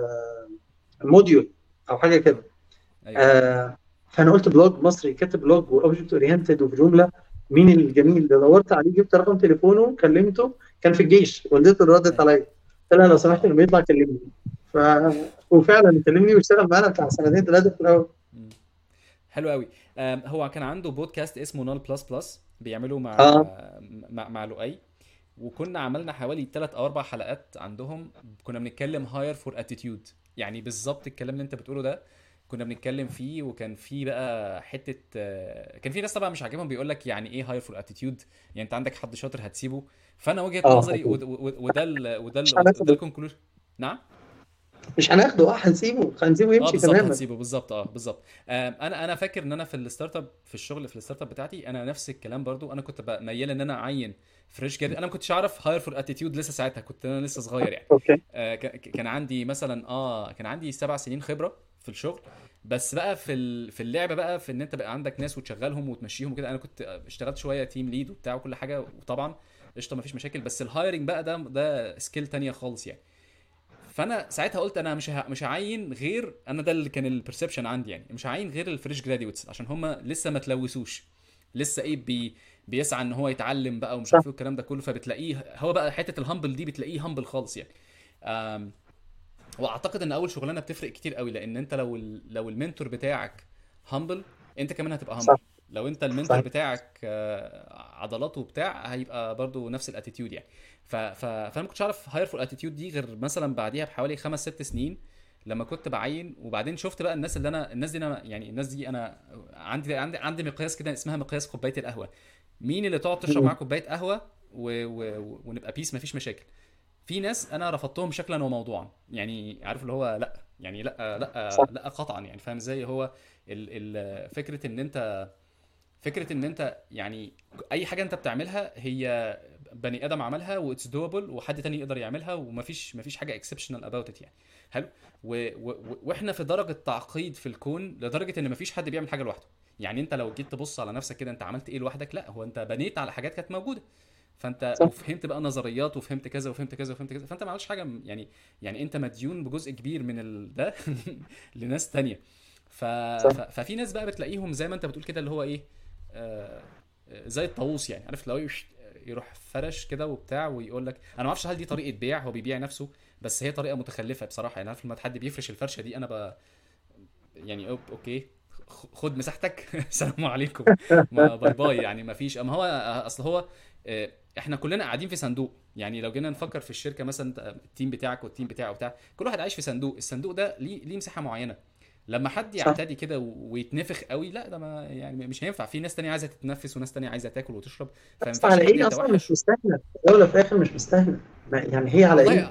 آه موديول او حاجه كده اه ايوه ايوه آه فانا قلت بلوج مصري كاتب بلوج واوبجكت اورينتد وفي جمله مين الجميل ده دورت عليه جبت رقم تليفونه كلمته كان في الجيش والدته اللي ردت ايوه عليا قلت لها لو سمحت اه لما يطلع كلمني ف وفعلا كلمني واشتغل معانا بتاع سنتين ثلاثه في الاول م. حلو قوي آم، هو كان عنده بودكاست اسمه نال بلس بلس بيعمله مع اه مع مع لؤي وكنا عملنا حوالي ثلاث او اربع حلقات عندهم كنا بنتكلم هاير فور اتيتيود يعني بالظبط الكلام اللي انت بتقوله ده كنا بنتكلم فيه وكان في بقى حته آه، كان في ناس طبعا مش عاجبهم بيقول لك يعني ايه هاير فور اتيتيود يعني انت عندك حد شاطر هتسيبه فانا وجهه اه نظري اكيد ود- ود- وده ال وده مش ال وده هناخده الكونكلوجن نعم مش هناخده اه هنسيبه هنسيبه اه يمشي بالظبط تماما هتسيبه بالظبط اه بالظبط آم، انا انا فاكر ان انا في الستارت اب في الشغل في الستارت اب بتاعتي انا نفس الكلام برضو انا كنت بقى ميال ان انا اعين فريش جراد انا ما كنتش اعرف هاير فور اتيتيود لسه ساعتها كنت انا لسه صغير يعني اوكي آه، ك- ك- كان عندي مثلا اه كان عندي سبع سنين خبره في الشغل بس بقى في ال- في اللعبه بقى في ان انت بقى عندك ناس وتشغلهم وتمشيهم وكده انا كنت اشتغلت شويه تيم ليد وبتاع وكل حاجه وطبعا قشطه مفيش مشاكل بس الهايرنج بقى ده ده سكيل تانية خالص يعني فانا ساعتها قلت انا مش ه- مش هعين غير انا ده اللي كان البرسبشن عندي يعني مش هعين غير الفريش جراديوتس عشان هم لسه ما تلوثوش لسه ايه بي بيسعى ان هو يتعلم بقى ومش صح عارف ايه والكلام ده كله فبتلاقيه هو بقى حته الهامبل دي بتلاقيه هامبل خالص يعني أم، واعتقد ان اول شغلانه بتفرق كتير قوي لان انت لو ال... لو المنتور بتاعك هامبل انت كمان هتبقى صح هامبل لو انت المنتور صح بتاعك آه، عضلاته وبتاع هيبقى برضو نفس الاتيتيود يعني ف... ف... فانا ما كنتش عارف هاير فور اتيتيود دي غير مثلا بعديها بحوالي خمس ست سنين لما كنت بعين وبعدين شفت بقى الناس اللي انا الناس دي انا يعني الناس دي انا عندي عندي عندي مقياس كده اسمها مقياس كوبايه القهوه مين اللي تقعد تشرب مم. معاه كوبايه قهوه و... و... ونبقى بيس مفيش مشاكل في ناس انا رفضتهم شكلا وموضوعا يعني عارف اللي هو لا يعني لا صح لا لا قطعا يعني فاهم ازاي هو ال ال فكره ان انت فكره ان انت يعني اي حاجه انت بتعملها هي بني ادم عملها واتس دوبل وحد تاني يقدر يعملها ومفيش مفيش حاجه اكسبشنال اباوت ات يعني حلو و و و- واحنا في درجه تعقيد في الكون لدرجه ان مفيش حد بيعمل حاجه لوحده يعني انت لو جيت تبص على نفسك كده انت عملت ايه لوحدك لا هو انت بنيت على حاجات كانت موجوده فانت صح وفهمت بقى نظريات وفهمت كذا وفهمت كذا وفهمت كذا فانت ما عملتش حاجه م- يعني يعني انت مديون بجزء كبير من ال... ده لناس تانية ف... صح ف... ففي ناس بقى بتلاقيهم زي ما انت بتقول كده اللي هو ايه آه... آه، زي الطاووس يعني عارف لو يش- يروح فرش كده وبتاع ويقول لك انا ما اعرفش هل دي طريقه بيع هو بيبيع نفسه بس هي طريقه متخلفه بصراحه يعني عارف لما حد بيفرش الفرشه دي انا ب... يعني أوب- اوكي خ- خد مساحتك السلام عليكم ما باي باي يعني ما فيش اما هو اصل هو آه، احنا كلنا قاعدين في صندوق يعني لو جينا نفكر في الشركه مثلا أنت- التيم بتاعك والتيم بتاعه بتاع كل واحد عايش في صندوق الصندوق ده ليه ليه مساحه معينه لما حد صح يعتدي كده و- ويتنفخ قوي لا ده ما يعني مش هينفع في ناس تانية عايزه تتنفس وناس تانية عايزه تاكل وتشرب فما بس ينفعش على حد ايه اصلا مش يتوحش مستاهله في الاول وفي الاخر مش مستاهله ما- يعني هي على والله ايه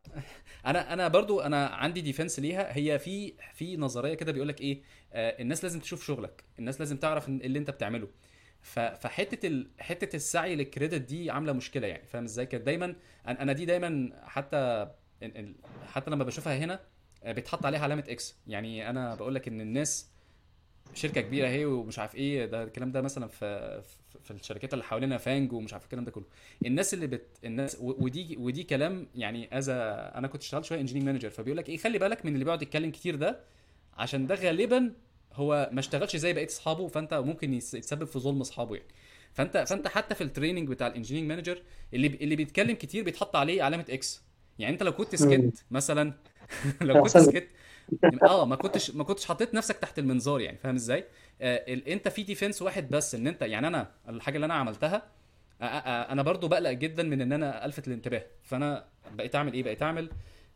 انا انا برضو انا عندي ديفنس ليها هي في في نظريه كده بيقول لك ايه آه الناس لازم تشوف شغلك الناس لازم تعرف إن- اللي انت بتعمله ف- فحته ال... حته السعي للكريدت دي عامله مشكله يعني فاهم ازاي كانت دايما انا أنا دي دايما حتى ال- ال- حتى لما بشوفها هنا آه، بيتحط عليها علامه اكس يعني انا بقول لك ان الناس شركه كبيره اهي ومش عارف ايه ده الكلام ده مثلا في في في الشركات اللي حوالينا فانج ومش عارف الكلام ده كله الناس اللي بت الناس و- ودي ودي كلام يعني از انا كنت اشتغلت شويه انجينير مانجر فبيقول لك ايه خلي بالك من اللي بيقعد يتكلم كتير ده عشان ده غالبا هو ما اشتغلش زي بقيه اصحابه فانت ممكن يس- يتسبب في ظلم اصحابه يعني فانت فانت حتى في التريننج بتاع الانجينير مانجر اللي بي- اللي بيتكلم كتير بيتحط عليه علامه اكس يعني انت لو كنت مم. سكت مثلا لو كنت احسن سكت اه ما كنتش ما كنتش حطيت نفسك تحت المنظار يعني فاهم ازاي آه ال... انت في ديفنس واحد بس ان انت يعني انا الحاجه اللي انا عملتها آه آه آه، انا برضو بقلق جدا من ان انا الفت الانتباه فانا بقيت اعمل ايه بقيت اعمل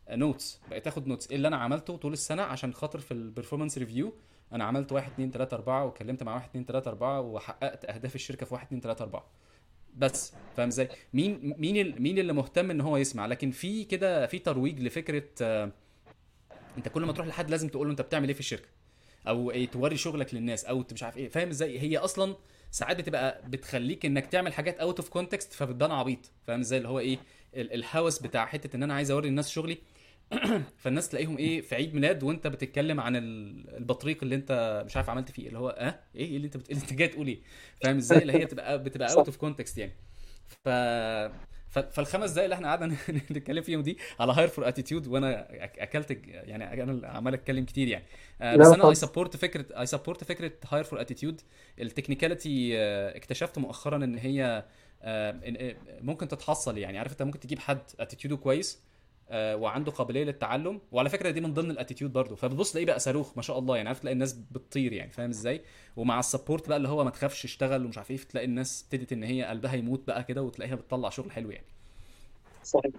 نوتس بقيت اخد نوتس ايه اللي انا عملته طول السنه عشان خاطر في البرفورمانس ريفيو انا عملت 1 2 3 4 واتكلمت مع 1 2 3 4 وحققت اهداف الشركه في 1 2 3 4 بس فاهم ازاي مين مين ال- مين اللي مهتم ان هو يسمع لكن في كده في ترويج لفكره آه، انت كل ما تروح لحد لازم تقول له انت بتعمل ايه في الشركه او ايه توري شغلك للناس او مش عارف ايه فاهم ازاي هي اصلا ساعات بتبقى بتخليك انك تعمل حاجات اوت اوف كونتكست فبتبان عبيط فاهم ازاي اللي هو ايه ال- الهوس بتاع حته ان انا عايز اوري الناس شغلي فالناس تلاقيهم ايه في عيد ميلاد وانت بتتكلم عن ال- البطريق اللي انت مش عارف عملت فيه اللي هو اه ايه اللي انت بت... اللي انت جاي تقول ايه فاهم ازاي اللي هي بتبقى بتبقى صح اوت اوف كونتكست يعني ف... ف... فالخمس دقايق اللي احنا قعدنا نتكلم فيهم دي على هاير فور اتيتيود وانا أك- اكلت ج- يعني انا عمال اتكلم كتير يعني آه، بس لا انا اي خالص سبورت فكره اي سبورت فكره هاير فور اتيتيود التكنيكاليتي اكتشفت مؤخرا ان هي آه، إن- آه، ممكن تتحصل يعني عارف انت ممكن تجيب حد اتيتيوده كويس آه، وعنده قابليه للتعلم وعلى فكره دي من ضمن الاتيتيود برضه فبتبص تلاقيه بقى صاروخ ما شاء الله يعني عارف تلاقي الناس بتطير يعني فاهم ازاي ومع السبورت بقى اللي هو ما تخافش اشتغل ومش عارف ايه تلاقي الناس ابتدت ان هي قلبها يموت بقى كده وتلاقيها بتطلع شغل حلو يعني صحيح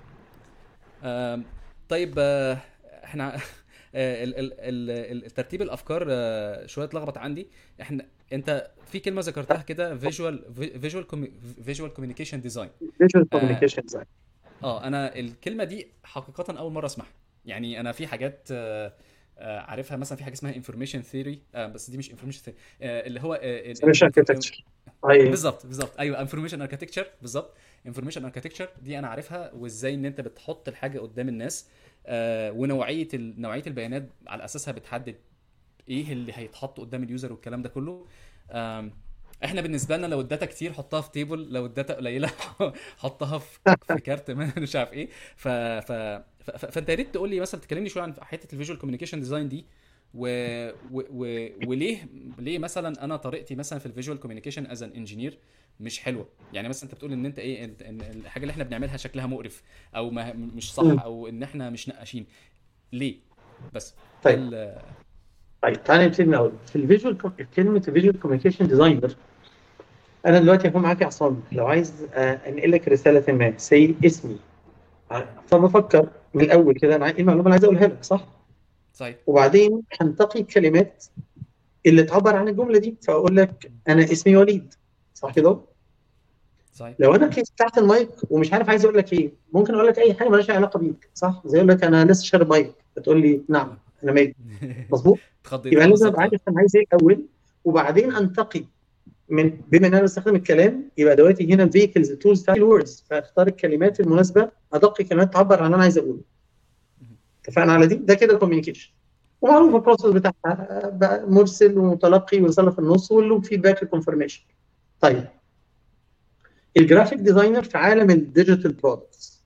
آم، طيب آه، احنا آه، ال- ال- ال- ال- ترتيب الافكار آه، شويه اتلخبط عندي احنا انت في كلمه ذكرتها كده فيجوال فيجوال فيجوال كوميونيكيشن ديزاين فيجوال اه كوميونيكيشن ديزاين اه انا الكلمه دي حقيقه اول مره اسمعها يعني انا في حاجات آه، آه، عارفها مثلا في حاجه اسمها انفورميشن ثيوري بس دي مش انفورميشن ثيوري اللي هو آه، ال- سوليوشن ال- اركتكتشر ايوه بالظبط بالظبط ايوه انفورميشن اركتكتشر بالظبط انفورميشن اركتكتشر دي انا عارفها وازاي ان انت بتحط الحاجه قدام الناس آه ونوعيه ال... نوعيه البيانات على اساسها بتحدد ايه اللي هيتحط قدام اليوزر والكلام ده كله آم، احنا بالنسبه لنا لو الداتا كتير حطها في تيبل لو الداتا قليله حطها في في كارت ما مش عارف ايه ف... ف... ف... ف... فانت يا ريت تقول لي مثلا تكلمني شويه عن حته الفيجوال كوميونيكيشن ديزاين دي و... و... و... وليه ليه مثلا انا طريقتي مثلا في الفيجوال كوميونيكيشن از ان انجينير مش حلوه يعني مثلا انت بتقول ان انت ايه ان إن الحاجه اللي احنا بنعملها شكلها مقرف او ما مش صح مم. او ان احنا مش نقاشين ليه بس ده طيب ال... طيب تعالى نبتدي من الاول في الفيجوال كلمه فيجوال كوميونيكيشن ديزاينر انا دلوقتي هكون معاك يا عصام لو عايز آه، انقل لك رساله ما سي اسمي آه، فبفكر من الاول كده انا ايه المعلومه اللي عايز اقولها لك صح صحيح وبعدين هنتقي الكلمات اللي تعبر عن الجمله دي فاقول لك انا اسمي وليد صح كده صحيح لو انا كنت تحت المايك ومش عارف عايز اقول لك ايه ممكن اقول لك اي حاجه مالهاش علاقه بيك صح زي اقول لك انا لسه شارب مايك فتقول لي نعم انا ماجد مظبوط اتخضيت يبقى اه لازم بالظبط ابقى اه عارف انا عايز ايه الاول وبعدين انتقي من بما ان انا بستخدم الكلام يبقى دلوقتي هنا فيكلز تولز بتاع الوردز فاختار الكلمات المناسبه ادق كلمات تعبر عن اللي انا عايز اقوله اتفقنا على دي ده كده كوميونيكيشن ومعروف البروسيس بتاعها بقى مرسل ومتلقي ورساله في النص واللوب فيدباك الكونفرميشن طيب الجرافيك ديزاينر في عالم الديجيتال برودكتس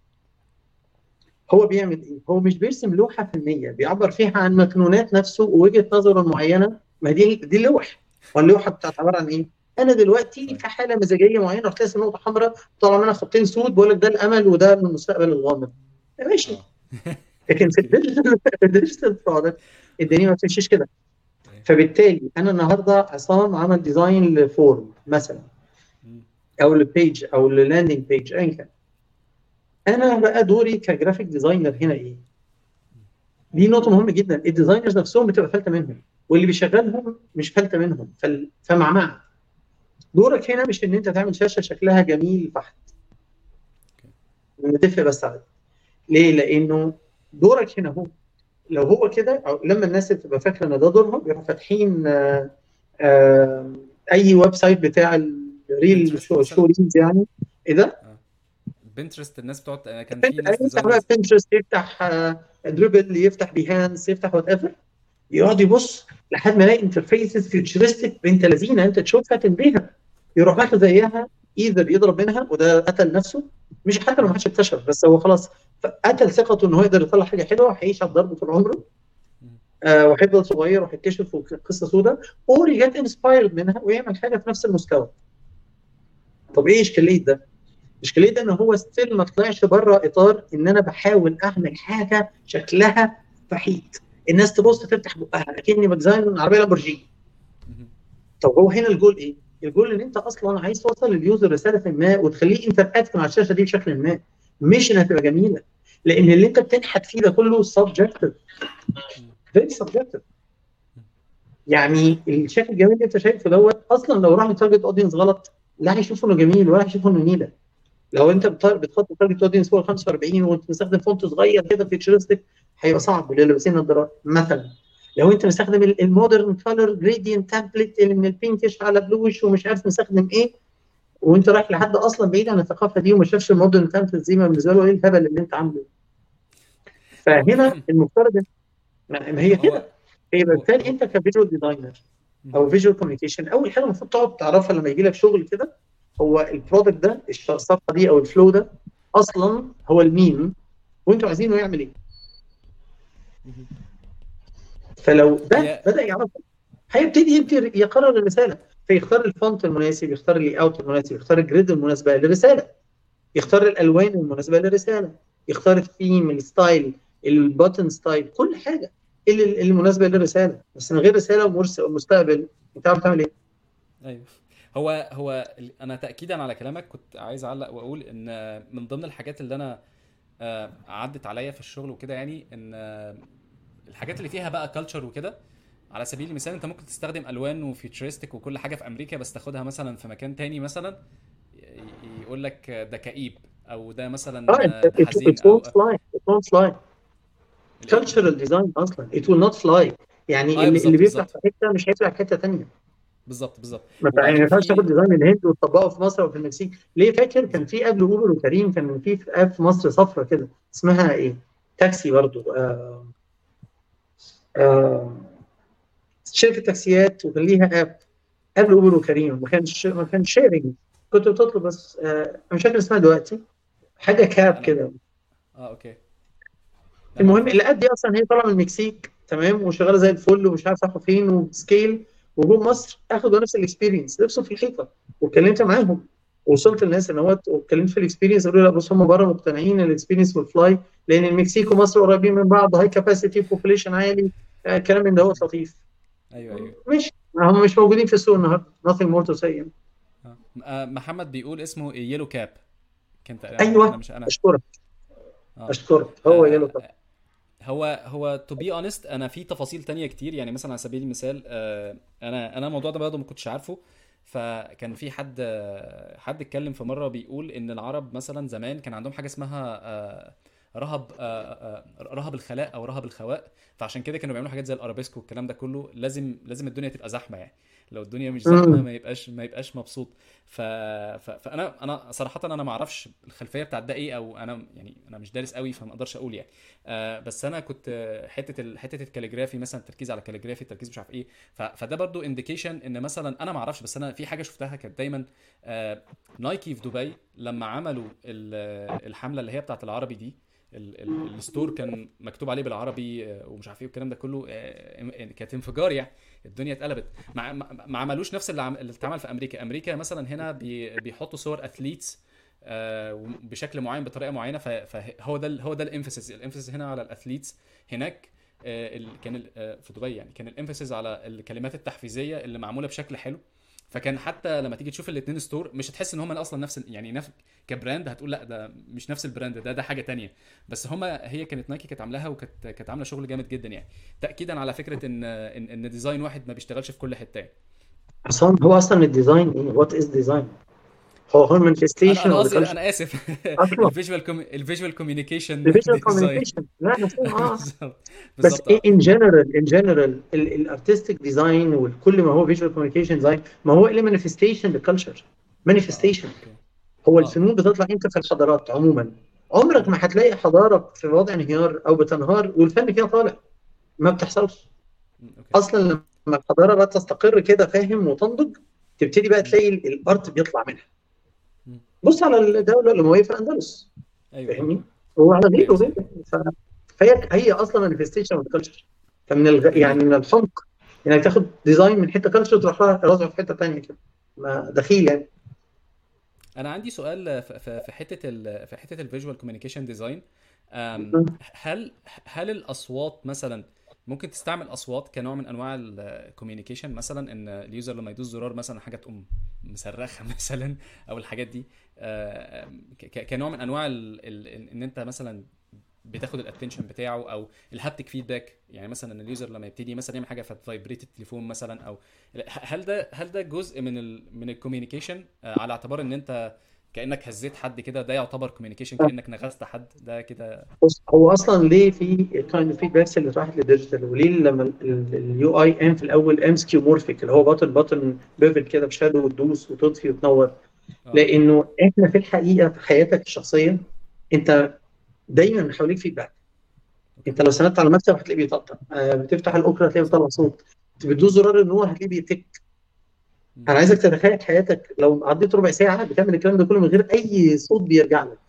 هو بيعمل ايه؟ هو مش بيرسم لوحه فنيه بيعبر فيها عن مكنونات نفسه ووجهه نظره معينه ما دي دي لوح واللوحه بتاعت عباره عن ايه؟ انا دلوقتي طيب في حاله مزاجيه معينه رحت راسم نقطه حمراء طالع منها خطين سود بقول لك ده الامل وده المستقبل الغامض ماشي اه لكن في الديجيتال في الديجيتال برودكت الدنيا ما بتمشيش كده ايوه فبالتالي انا النهارده عصام عمل ديزاين لفورم مثلا مم. او لبيج او للاندنج بيج ايا كان انا بقى دوري كجرافيك ديزاينر هنا ايه؟ دي نقطه مهمه جدا الديزاينرز نفسهم بتبقى فلته منهم واللي بيشغلهم مش فلته منهم فال- فمعمعه دورك هنا مش ان انت تعمل شاشه شكلها جميل فحت اوكي نتفق بس على ده. ليه؟ لانه دورك هنا هو لو هو كده او لما الناس تبقى فاكره ان ده دورهم بيروحوا فاتحين آه، آه، اي ويب سايت بتاع الريل بنترست شو, مثلا شو ريلز يعني ايه ده؟ اه بنترست الناس بتقعد آه، كان في بنت- ناس يفتح بقى ديزاينرز بنترست يفتح آه، دريبل يفتح بيهانس يفتح وات ايفر يقعد يبص لحد ما يلاقي انترفيسز فيوتشرستك بنت لذينه انت تشوفها تنبهر يروح واخد زيها ايذر يضرب منها وده قتل نفسه مش حتى لو ما حدش اكتشف بس هو خلاص قتل ثقته ان هو يقدر يطلع حاجه حلوه هيعيش على الضرب طول عمره مم. آه وهيفضل صغير وهيكتشف قصه سوداء اور يجت انسبايرد منها ويعمل حاجه في نفس المستوى طب ايه اشكاليه ده؟ اشكاليه ده ان هو ستيل ما طلعش بره اطار ان انا بحاول اعمل حاجه شكلها فحيت الناس تبص تفتح بقها اكني بديزاين عربيه لامبورجيني مهم. طب هو هنا الجول ايه؟ الجول ان انت اصلا عايز توصل لليوزر رساله ما وتخليه انتراكت مع الشاشه دي بشكل ما مش انها تبقى جميله لان اللي انت بتنحت فيه ده كله سبجكتيف فيري سبجكتيف يعني الشكل الجميل اللي انت شايفه دوت اصلا لو راح لتارجت اودينس غلط لا هيشوفه انه جميل ولا هيشوفه انه نيله لو انت بتحط تارجت اودينس فوق ال 45 وانت مستخدم فونت صغير كده فيتشرستك هيبقى صعب للي لابسين نظارات مثلا لو انت مستخدم المودرن كولر جريدينت تمبلت اللي من البينكش على بلوش ومش عارف مستخدم ايه وانت رايح لحد اصلا بعيد عن الثقافه دي وما شافش المودرن تمبلت دي ما بالنسبه له ايه الهبل اللي انت عامله فهنا المفترض ما هي كده هي بالتالي انت كفيجوال ديزاينر او فيجوال كوميونيكيشن اول حاجه المفروض تقعد تعرفها لما يجي لك شغل كده هو البرودكت ده الصفحه دي او الفلو ده اصلا هو المين وانتوا عايزينه يعمل ايه فلو ده بدا يعرفه هيبتدي يقرر الرساله فيختار الفونت المناسب يختار الاي اوت المناسب يختار الجريد المناسبه للرساله يختار الالوان المناسبه للرساله يختار الثيم الستايل البوتن ستايل كل حاجه اللي المناسبه للرساله بس من غير رساله ومستقبل انت عارف تعمل ايه ايوه هو هو انا تاكيدا على كلامك كنت عايز اعلق واقول ان من ضمن الحاجات اللي انا عدت عليا في الشغل وكده يعني ان الحاجات اللي فيها بقى كلتشر وكده على سبيل المثال انت ممكن تستخدم الوان وفيوتشرستك وكل حاجه في امريكا بس تاخدها مثلا في مكان تاني مثلا يقول لك ده كئيب او ده مثلا حزين او fly. it won't fly cultural design اصلا it will not fly يعني آه اللي, بالظبط اللي بيفلح بالظبط في حته مش هيفلح في حته ثانيه بالظبط بالظبط ما وبعدين ما ينفعش في تاخد ديزاين من الهند وتطبقه في مصر او في المكسيك ليه فاكر كان في قبل اوبر وكريم كان في في اب في مصر صفرة كده اسمها ايه تاكسي برضو آه آه شركه تاكسيات وكان ليها اب قبل اوبر وكريم ما كانش ما كانش شيرنج كنت بتطلب بس آه انا مش فاكر اسمها دلوقتي حاجه كاب انا كده اه اوكي لا ما المهم الاب دي اصلا هي طالعه من المكسيك تمام وشغاله زي الفل ومش عارف راحوا فين وسكيل وجم مصر اخدوا نفس الاكسبيرينس لبسوا في الحيطه واتكلمت معاهم وصلت للناس ان هو واتكلمت في الاكسبيرينس قالوا لي لا بص هم بره مقتنعين الاكسبيرينس والفلاي لان المكسيك ومصر قريبين من بعض هاي كاباسيتي بوبوليشن عالي آه، كلام من دوت لطيف ايوه ايوه ماشي هم مش موجودين في السوق النهارده nothing more to say يعني. آه. آه، محمد بيقول اسمه يلو كاب كنت انا انا ايوه مش انا اشكرك اه اشكرك هو يلو كاب آه، هو هو تو بي اونست انا في تفاصيل تانية كتير يعني مثلا على سبيل المثال آه، انا انا الموضوع ده برضه ما كنتش عارفه فكان في حد آه، حد اتكلم في مره بيقول ان العرب مثلا زمان كان عندهم حاجه اسمها آه، رهب آه، آه، رهب الخلاء او رهب الخواء فعشان كده كانوا بيعملوا حاجات زي الارابيسك والكلام ده كله لازم لازم الدنيا تبقى زحمه يعني لو الدنيا مش زحمه مم. ما يبقاش ما يبقاش مبسوط ف... ف... فانا انا صراحه انا ما اعرفش الخلفيه بتاعت ده ايه او انا يعني انا مش دارس قوي فما اقدرش اقول يعني آه بس انا كنت آه، حته ال... حته الكاليجرافي مثلا التركيز على الكاليجرافي التركيز مش عارف ايه ف... فده برضو انديكيشن ان مثلا انا ما اعرفش بس انا في حاجه شفتها كانت دايما آه نايكي في دبي لما عملوا ال... الحمله اللي هي بتاعت العربي دي ال- ال- الستور كان مكتوب عليه بالعربي آه، ومش عارف ايه والكلام ده كله آه، ام- كانت انفجار يعني الدنيا اتقلبت ما ما ما عملوش نفس اللي عم- اللي اتعمل في امريكا امريكا مثلا هنا بي- بيحطوا صور اثليتس بشكل معين بطريقه معينه ف- فهو ده ال- هو ده الامفيسيس الامفيسيس هنا على الاثليتس هناك آه، ال- كان ال- آه، في دبي يعني كان الامفيسيس على الكلمات التحفيزيه اللي معموله بشكل حلو فكان حتى لما تيجي تشوف الاثنين ستور مش هتحس ان هم اصلا نفس ال- يعني نفس كبراند هتقول لا ده مش نفس البراند ده ده حاجه تانية بس هما هي كانت نايكي كانت عاملاها وكانت كانت عامله شغل جامد جدا يعني تاكيدا على فكره ان ان ان ديزاين واحد ما بيشتغلش في كل حته يعني. اصلا هو اصلا الديزاين ايه وات از ديزاين هو هو انا مانيفستيشن انا اوف قصدي ذا انا اسف اصلا الفيجوال كومي... الفيجوال كوميونيكيشن الفيجوال ديزاين كوميونيكيشن لا مفهوم اه بالظبط بس بالظبط اه ان جنرال ان جنرال الارتستيك ديزاين وكل ما هو فيجوال كوميونيكيشن ديزاين ما هو الا مانيفستيشن للكالتشر اه مانيفستيشن اوكي هو اه الفنون بتطلع امتى في الحضارات عموما عمرك ما هتلاقي حضاره في وضع انهيار او بتنهار والفن فيها طالع ما بتحصلش م، اوكي اصلا لما الحضاره بقى تستقر كده فاهم وتنضج تبتدي بقى م، تلاقي ال- الارت بيطلع منها م. بص على الدوله الامويه في الاندلس ايوه اه فاهمني وعلى غيره ايوه صح وغيره ف- فهي هي اصلا مانيفستيشن اوف كلتشر فمن الغ... يعني جميل من الحمق انك تاخد ديزاين من حته كلتشر تروح لها رازعه في حته ثانيه كده ما دخيل يعني انا عندي سؤال في في في حته ال في حته الفيجوال كوميونيكيشن ديزاين هل هل الاصوات مثلا ممكن تستعمل اصوات كنوع من انواع الكوميونيكيشن مثلا ان اليوزر لما يدوس زرار مثلا حاجه تقوم مصرخه مثلا او الحاجات دي آه، ك- ك- كنوع من انواع ال ال ان انت مثلا بتاخد الاتنشن بتاعه او الهابتك فيدباك يعني مثلا اليوزر لما يبتدي مثلا يعمل حاجه فتفايبريت التليفون مثلا او هل ده هل ده جزء من ال من الكوميونيكيشن على اعتبار ان انت كانك هزيت حد كده ده يعتبر كوميونيكيشن كانك نغزت حد ده كده بص هو اصلا ليه في كايند اوف فيدباكس اللي راحت للديجيتال وليه لما اليو اي ام في الاول ام سكيو مورفيك اللي هو بطن بطن بيفل كده بشادو وتدوس وتطفي وتنور لانه احنا في الحقيقه في حياتك الشخصيه انت دايما حواليك فيدباك انت لو سندت على المكتب هتلاقيه بيطقطق آه بتفتح الاوبرا هتلاقيه بيطلع صوت بتدوس زرار النور هتلاقيه بيتك انا عايزك تتخيل حياتك لو عديت ربع ساعه بتعمل الكلام ده كله من غير اي صوت بيرجع لك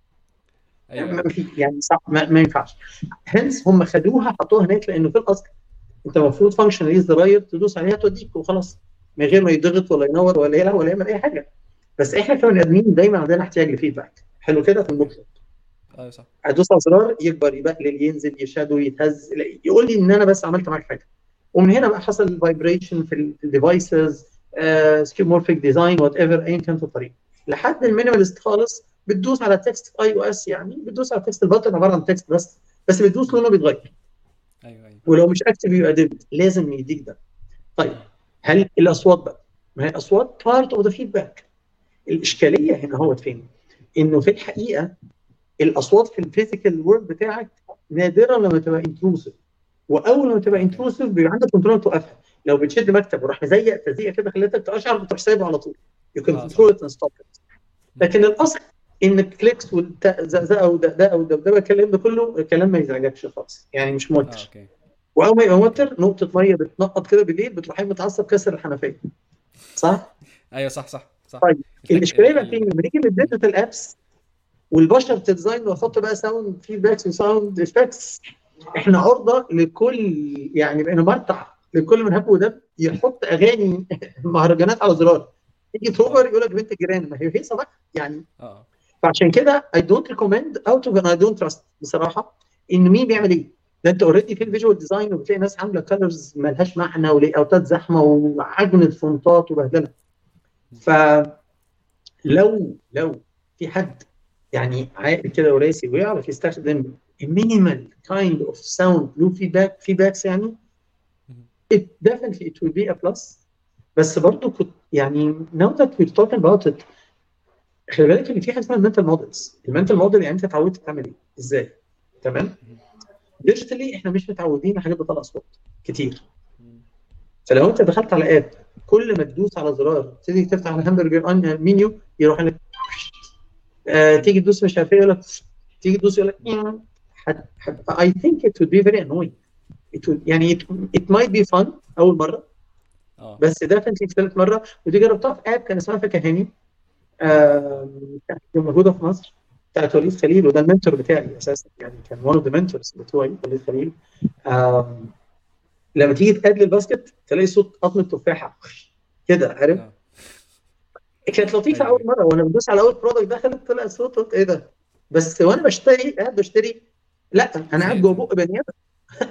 ايوه ما في يعني صح ما, ما ينفعش هنس هم خدوها حطوها هناك لانه في الاصل انت المفروض فانكشن ايه زراير تدوس عليها توديك وخلاص من غير ما يضغط ولا ينور ولا يلعب ولا يعمل اي حاجه بس احنا كبني ادمين دايما عندنا احتياج لفيدباك حلو كده في المطلق ايوه صح ادوس على زرار يكبر يبقلل ينزل يشادو يتهز يقول لي ان انا بس عملت معاك حاجه ومن هنا بقى حصل الفايبريشن في الديفايسز سكيومورفيك ديزاين وات ايفر ايا كانت الطريقه لحد المينيماليست خالص بتدوس على تكست في اي او اس يعني بتدوس على تكست البطن عباره عن تكست بس بس بتدوس لونه بيتغير ايوه ايوه ولو مش اكتف يبقى ديبت لازم يديك ده طيب هل الاصوات بقى ما هي الاصوات بارت اوف ذا فيدباك الاشكاليه هنا هو فين؟ انه في الحقيقه الاصوات في الفيزيكال وورد بتاعك نادرا لما تبقى انتروسيف واول ما تبقى انتروسيف بيبقى عندك كنترول توقفها لو بتشد مكتب وراح مزيق تزيق كده خليتك تقشعر بتروح سايبه على طول يو كان كنترول ات ستوب لكن الاصل ان الكليكس والزقزقه وده ده او ده ده الكلام ده كله كلام ما يزعجكش خالص يعني مش اه موتر اوكي واول ما يبقى موتر نقطه ميه بتنقط كده بالليل بتروح متعصب كسر الحنفيه صح؟ ايوه صح صح صح طيب الفك- الاشكاليه بقى ال- فين؟ لما نيجي للديجيتال ابس والبشر تديزاين واحط بقى ساوند فيدباكس وساوند افكتس احنا عرضه لكل يعني بقينا مرتع لكل من هب ودب يحط اغاني مهرجانات على زرار تيجي توبر يقول لك بنت الجيران ما هي هيصه بقى يعني اه فعشان كده اي دونت ريكومند اوت اوف اي دونت تراست بصراحه ان مين بيعمل ايه؟ ده انت اوريدي في الفيجوال ديزاين وبتلاقي ناس عامله كالرز مالهاش معنى ولي اوتات زحمه وعجن فونتات وبهدله فلو لو في حد يعني عاقل كده وراسي ويعرف يستخدم مينيمال كايند اوف ساوند له فيدباك فيدباكس يعني it definitely it will be a plus بس برضه كنت يعني now that we're talking about it خلي بالك ان في حاجه اسمها المنتال مودلز المنتال موديل يعني انت اتعودت تعمل ايه ازاي تمام ديجيتالي احنا مش متعودين على حاجات بتطلع اصوات كتير فلو انت دخلت على اب كل ما تدوس على زرار تيجي تفتح الهامبرجر منيو يروح لك آه تيجي تدوس مش عارف ايه يقول لك تيجي تدوس يقول لك I think it would be very annoying it would يعني it, it might be fun اول مره اه بس definitely في ثالث مره ودي جربتها في اب كان اسمها فكهاني آه كانت موجوده في مصر بتاعت وليد خليل وده المنتور بتاعي اساسا يعني كان one of the mentors بتوعي وليد خليل آم، لما تيجي تقاد الباسكت تلاقي صوت قطم التفاحه كده عارف اه كانت لطيفه ايوه اول مره وانا بدوس على اول برودكت دخلت طلع صوت قلت ايه ده بس وانا بشتري قاعد بشتري لا انا قاعد جوه بق بني ادم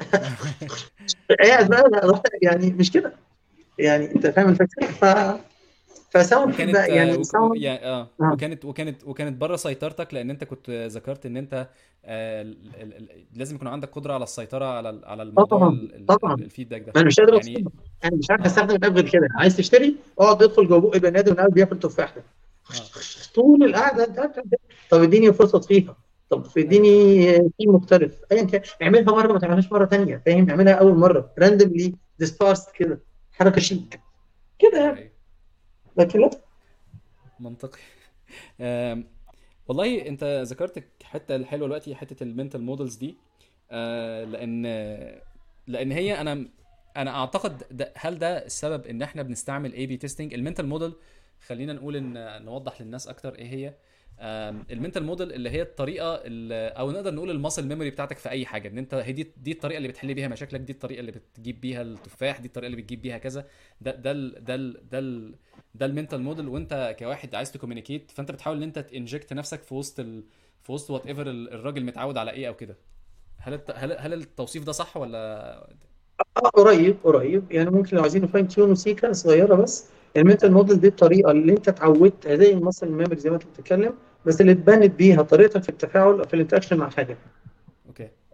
قاعد بقى لا، رحت يعني مش كده يعني انت فاهم الفكره ف فساوند وكانت بقى يعني آه، وك- ساوند يعني اه آه. وكانت وكانت وكانت بره سيطرتك لان انت كنت ذكرت ان انت آه، ال- ال- ال- لازم يكون عندك قدره على السيطره على ال- على الموضوع طبعا ال- ال- طبعا الفيدباك ده انا مش قادر يعني اوصل انا مش عارف اه استخدم الاب غير كده عايز تشتري اقعد ادخل جوه بق بني ادم قاعد بياكل تفاح ده اه طول القعده انت قاعد تعمل- طب اديني فرصه فيها طب ايوه اديني صح تيم مختلف ايا كان اعملها مره ما تعملهاش مره ثانيه فاهم اعملها اول مره راندملي ديسبارس كده حركه شيك كده ايوه يعني ايوه لكن لا منطقي آم، والله انت ذكرت حته الحلوه دلوقتي حته المنتال مودلز دي آه، لان لان هي انا انا اعتقد ده هل ده السبب ان احنا بنستعمل اي بي تيستنج المنتال موديل خلينا نقول ان نوضح للناس اكتر ايه هي المنتال موديل اللي هي الطريقه اللي او نقدر نقول الماسل ميموري بتاعتك في اي حاجه ان انت هي دي دي الطريقه اللي بتحل بيها مشاكلك دي الطريقه اللي بتجيب بيها التفاح دي الطريقه اللي بتجيب بيها كذا ده ده ال ده ال ده ال ده المنتال موديل وانت كواحد عايز تكومينيكيت فانت بتحاول ان انت تنجكت نفسك في وسط ال في وسط وات ايفر الراجل متعود على ايه او كده هل الت... هل هل التوصيف ده صح ولا آه، قريب قريب يعني ممكن لو عايزين فاين تيون سيكا صغيره بس المنتال موديل دي الطريقه اللي انت اتعودت زي المصل الميموري زي ما انت بتتكلم بس اللي اتبنت بيها طريقتك في التفاعل أو في الانتراكشن مع حاجه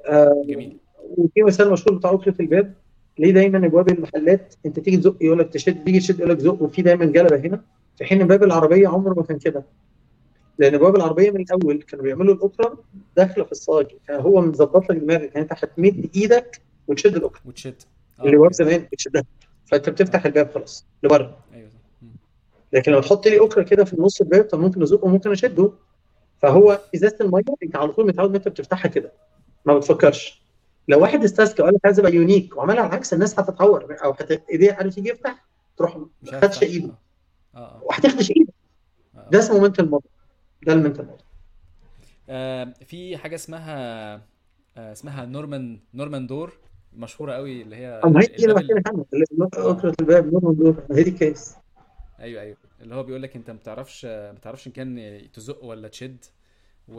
آه جميل وفي مثال مشهور بتاع أكرة الباب ليه دايما ابواب المحلات انت تيجي تزق يقول لك تشد تيجي تشد يقول لك زق وفي دايما جلبه هنا في حين باب العربيه عمره ما كان كده لان باب العربيه من الاول كانوا بيعملوا الاكره داخله في الصاج فهو مظبط لك دماغك يعني انت هتمد ايدك وتشد الاكره وتشد اللي اه ورا اوكي زمان بتشدها فانت بتفتح الباب خلاص لبره ايوه صح مم. لكن لو تحط لي اكره كده في نص الباب طب ممكن ازقه وممكن اشده فهو ازازه الميه انت على طول متعود ان انت بتفتحها كده ما بتفكرش لو واحد استذكى وقال لك عايز ابقى يونيك وعملها على العكس الناس هتتعور او هت... ايديه عارف يجي يفتح تروح مش عارف خدش تفتح ايده اه اه اه وهتخدش ايدك اه ده اه اسمه منتال موديل ده المنتال موديل آه، في حاجه اسمها آه، اسمها نورمان نورمان دور مشهوره قوي اللي هي اما هي ال- دي اللي الباب بحكي ال... لك عنها اللي- اه اكرة الباب نور من دور هي دي الكيس ايوه ايوه اللي هو بيقول لك انت ما بتعرفش ما بتعرفش ان كان تزق ولا تشد و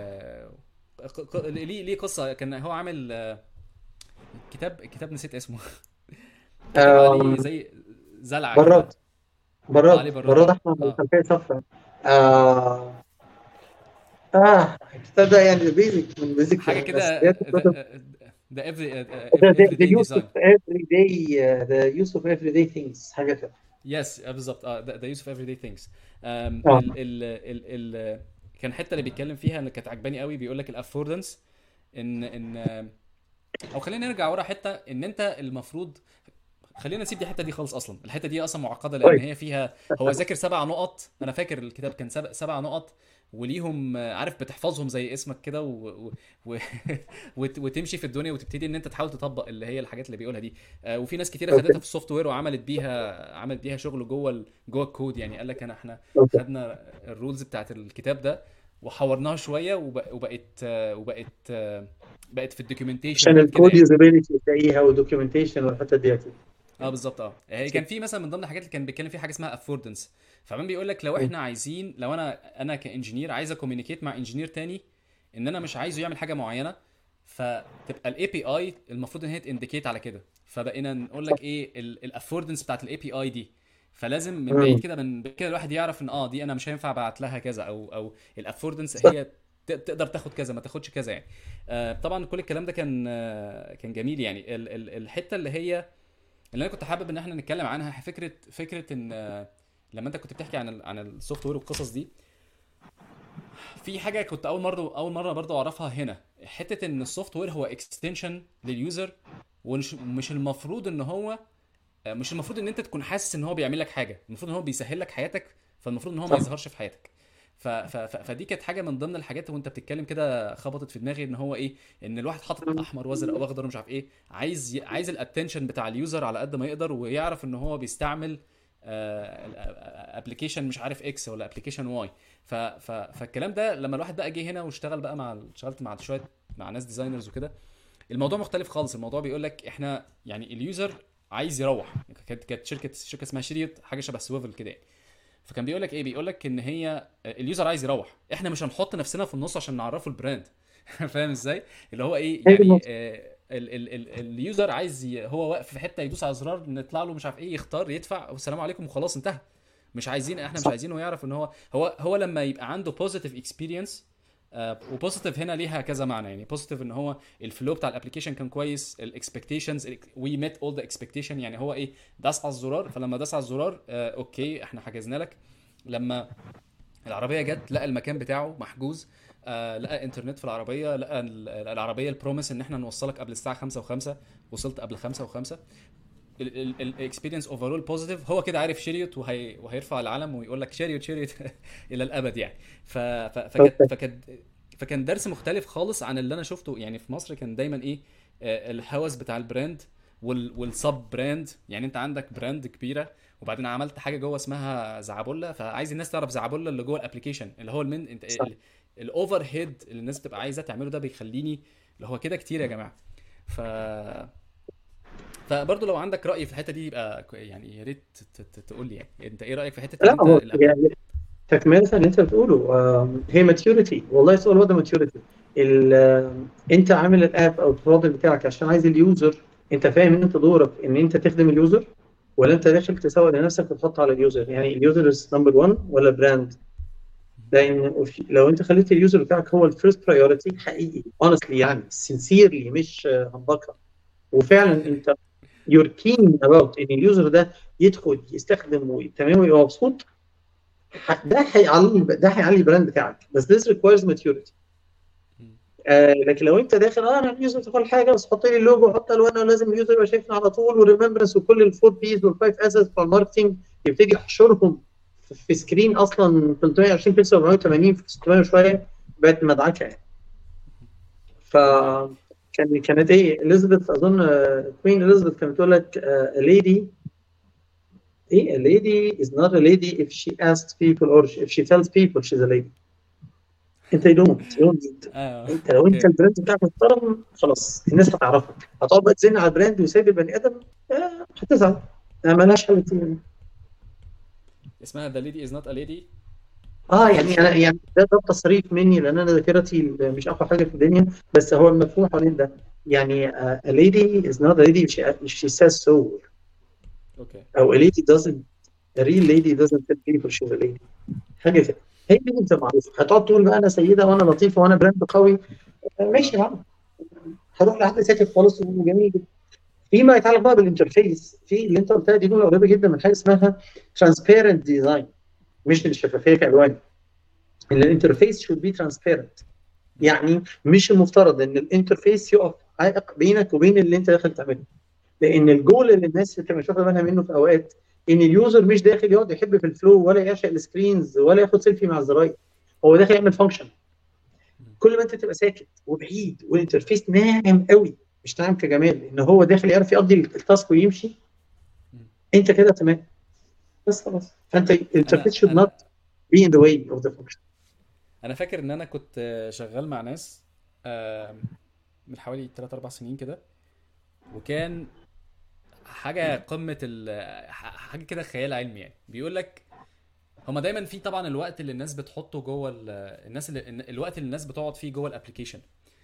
ق- ق- ليه ليه قصه كان هو عامل آه، كتاب كتاب نسيت اسمه كتب عليه آم، زي زلعه كده براد اه براد عليه براد براد احمر اه خلفيه صفراء آه اه الكتاب ده يعني بيزك من بيزك حاجه كده اساسيات الكتب ذا افري the, the, the افري use of ديزاين everyday uh, the use of everyday things حاجه كده يس بالظبط اه ذا يوز اوف افري داي ثينجز ال اه ال ال ال كان الحته اللي بيتكلم فيها اللي كانت عجباني قوي بيقول لك الافوردنس ان ان او خلينا نرجع ورا حته ان انت المفروض خلينا نسيب دي الحته دي خالص اصلا الحته دي اصلا معقده لان طيب هي فيها هو ذاكر سبع نقط انا فاكر الكتاب كان سبع, سبع نقط وليهم آه، عارف بتحفظهم زي اسمك كده و... و... و... وت... وتمشي في الدنيا وتبتدي ان انت تحاول تطبق اللي هي الحاجات اللي بيقولها دي آه، وفي ناس كتيره اوكي خدتها في السوفت وير وعملت بيها عملت بيها شغل جوه ال... جوه الكود يعني قال لك انا احنا اوكي خدنا الرولز بتاعت الكتاب ده وحورناها شويه وب... وبقت آه، وبقت آه، بقت في الدوكيومنتيشن عشان وبقت كده الكود يعني يوزابيلتي تلاقيها والدوكيومنتيشن والحته دي اكيد اه بالظبط اه هي كان في مثلا من ضمن الحاجات اللي كان بيتكلم فيها حاجه اسمها افوردنس فعمال بيقول لك لو احنا عايزين لو انا انا كانجينير عايز اكومينيكيت مع انجينير تاني ان انا مش عايزه يعمل حاجه معينه فتبقى الاي بي اي المفروض ان هي تنديكيت على كده فبقينا نقول لك ايه الافوردنس بتاعت الاي بي اي دي فلازم من بعيد امم كده من بعيد كده الواحد يعرف ان اه دي انا مش هينفع ابعت لها كذا او او الافوردنس صح هي ت- تقدر تاخد كذا ما تاخدش كذا يعني آه طبعا كل الكلام ده كان آه كان جميل يعني ال- ال- الحته اللي هي اللي انا كنت حابب ان احنا نتكلم عنها فكره فكره ان آه، لما انت كنت بتحكي عن ال عن السوفت وير والقصص دي في حاجه كنت اول مره اول مره برضو اعرفها هنا حته ان السوفت وير هو اكستنشن لليوزر ومش مش المفروض ان هو آه، مش المفروض ان انت تكون حاسس ان هو بيعمل لك حاجه المفروض ان هو بيسهل لك حياتك فالمفروض ان هو ما صح يظهرش في حياتك ف ف ف فدي كانت حاجه من ضمن الحاجات وانت بتتكلم كده خبطت في دماغي ان هو ايه ان الواحد حاطط احمر وازرق واخضر ومش عارف ايه عايز ي- عايز الاتنشن بتاع اليوزر على قد ما يقدر ويعرف ان هو بيستعمل ابلكيشن مش عارف اكس ولا ابلكيشن واي ف ف فالكلام ده لما الواحد بقى جه هنا واشتغل بقى مع اشتغلت مع شويه مع ناس ديزاينرز وكده الموضوع مختلف خالص الموضوع بيقول لك احنا يعني اليوزر عايز يروح كانت كانت شركه شركه اسمها شريط حاجه شبه سويفل كده يعني فكان بيقول لك ايه بيقول لك ان هي اليوزر عايز يروح احنا مش هنحط نفسنا في النص عشان نعرفه البراند فاهم ازاي اللي هو ايه هي دي يعني النقطه آه، ال ال ال اليوزر عايز ي... هو واقف في حته يدوس على زرار نطلع له مش عارف ايه يختار يدفع والسلام عليكم وخلاص انتهى مش عايزين احنا مش صح عايزينه يعرف ان هو هو هو لما يبقى عنده بوزيتيف اكسبيرينس وبوزيتيف هنا ليها كذا معنى يعني بوزيتيف ان هو الفلو بتاع الابلكيشن كان كويس الاكسبكتيشنز وي ميت اول ذا اكسبكتيشن يعني هو ايه داس على الزرار فلما داس على الزرار آه اوكي احنا حجزنا لك لما العربيه جت لقى المكان بتاعه محجوز آه لقى انترنت في العربيه لقى ال- العربيه البروميس ان احنا نوصلك قبل الساعه 5 و5 وصلت قبل 5 و5 الاكسبيرينس اوفرول بوزيتيف هو كده عارف شريط وهي وهيرفع العلم ويقول لك شريط شريط الى الابد يعني ف ف فكانت اوكي فكانت فكان درس مختلف خالص عن اللي انا شفته يعني في مصر كان دايما ايه آه، الهوس بتاع البراند وال والسب براند يعني انت عندك براند كبيره وبعدين عملت حاجه جوه اسمها زعبله فعايز الناس تعرف زعبله اللي جوه الابلكيشن اللي هو المن انت صح الاوفر هيد اللي الناس بتبقى عايزه تعمله ده بيخليني اللي هو كده كتير يا جماعه ف فبرضه لو عندك رأي في الحتة دي يبقى ك- يعني يا ريت ت- ت- تقول لي يعني انت ايه رأيك في حتة ان لا انت هو الأب... يعني تكملة اللي انت بتقوله آم، هي ماتيوريتي والله سؤال وده ماتيوريتي انت عامل الاب او البرودكت بتاعك عشان عايز اليوزر انت فاهم ان انت دورك ان انت تخدم اليوزر ولا انت داخل تسوق لنفسك وتحط على اليوزر يعني اليوزر از نمبر 1 ولا براند لان لو انت خليت اليوزر بتاعك هو الفيرست برايورتي حقيقي honestly يعني sincerely مش همبكه وفعلا انت you're keen about ان اليوزر ده يدخل يستخدم وتمام ويبقى مبسوط ده هيعلي ده هيعلي البراند بتاعك بس this requires maturity آه لكن لو انت داخل اه انا اليوزر كل حاجه بس حط لي اللوجو وحط الوان ولازم اليوزر يبقى شايفنا على طول والريمبرنس وكل الفور بيز والفايف اسيتس بتاع الماركتنج يبتدي يحشرهم في سكرين اصلا 320 بكسل 480 في 600 وشويه بقت مدعكه يعني ف كان كانت ايه اليزابيث اظن كوين اليزابيث كانت بتقول لك a lady ايه a lady is not a lady if she asks people or if she tells people she's a lady انت you don't you don't need اه انت لو انت اوكي البراند بتاعك محترم خلاص الناس هتعرفك هتقعد بقى تزن على البراند وسايب البني ادم آه، هتزعل آه، مالهاش حل تاني اسمها The Lady is not a Lady اه يعني انا يعني ده ده تصريف مني لان انا ذاكرتي مش اقوى حاجه في الدنيا بس هو المفهوم حوالين ده يعني uh, a lady is not a lady if she, if she says so اوكي او a lady doesn't a real lady doesn't tell people she's a lady حاجه كده هي دي انت معروفه هتقعد تقول بقى انا سيده وانا لطيفه وانا براند قوي آه، ماشي يا عم هروح لحد ساكت خالص وجميل جدا فيما يتعلق بقى بالانترفيس في اللي انت قلتها دي جمله قريبه جدا من حاجه اسمها transparent design مش الشفافيه كالوان ان الانترفيس should be transparent يعني مش المفترض ان الانترفيس يقف عائق بينك وبين اللي انت داخل تعمله لان الجول اللي الناس بتبقى مش واخده بالها منه في اوقات ان اليوزر مش داخل يقعد يحب في الفلو ولا يعشق السكرينز ولا ياخد سيلفي مع الزراير هو داخل يعمل فانكشن كل ما انت تبقى ساكت وبعيد والانترفيس ناعم قوي مش ناعم كجمال ان هو داخل يعرف يقضي التاسك ويمشي انت كده تمام بس خلاص فانت الانترفيس should انا not be in the way of the function انا فاكر ان انا كنت شغال مع ناس آم، من حوالي 3 4 سنين كده وكان حاجه قمه ال ح- حاجه كده خيال علمي يعني بيقول لك هما دايما في طبعا الوقت اللي الناس بتحطه جوه ال- الناس اللي الوقت اللي الناس بتقعد فيه جوه الابلكيشن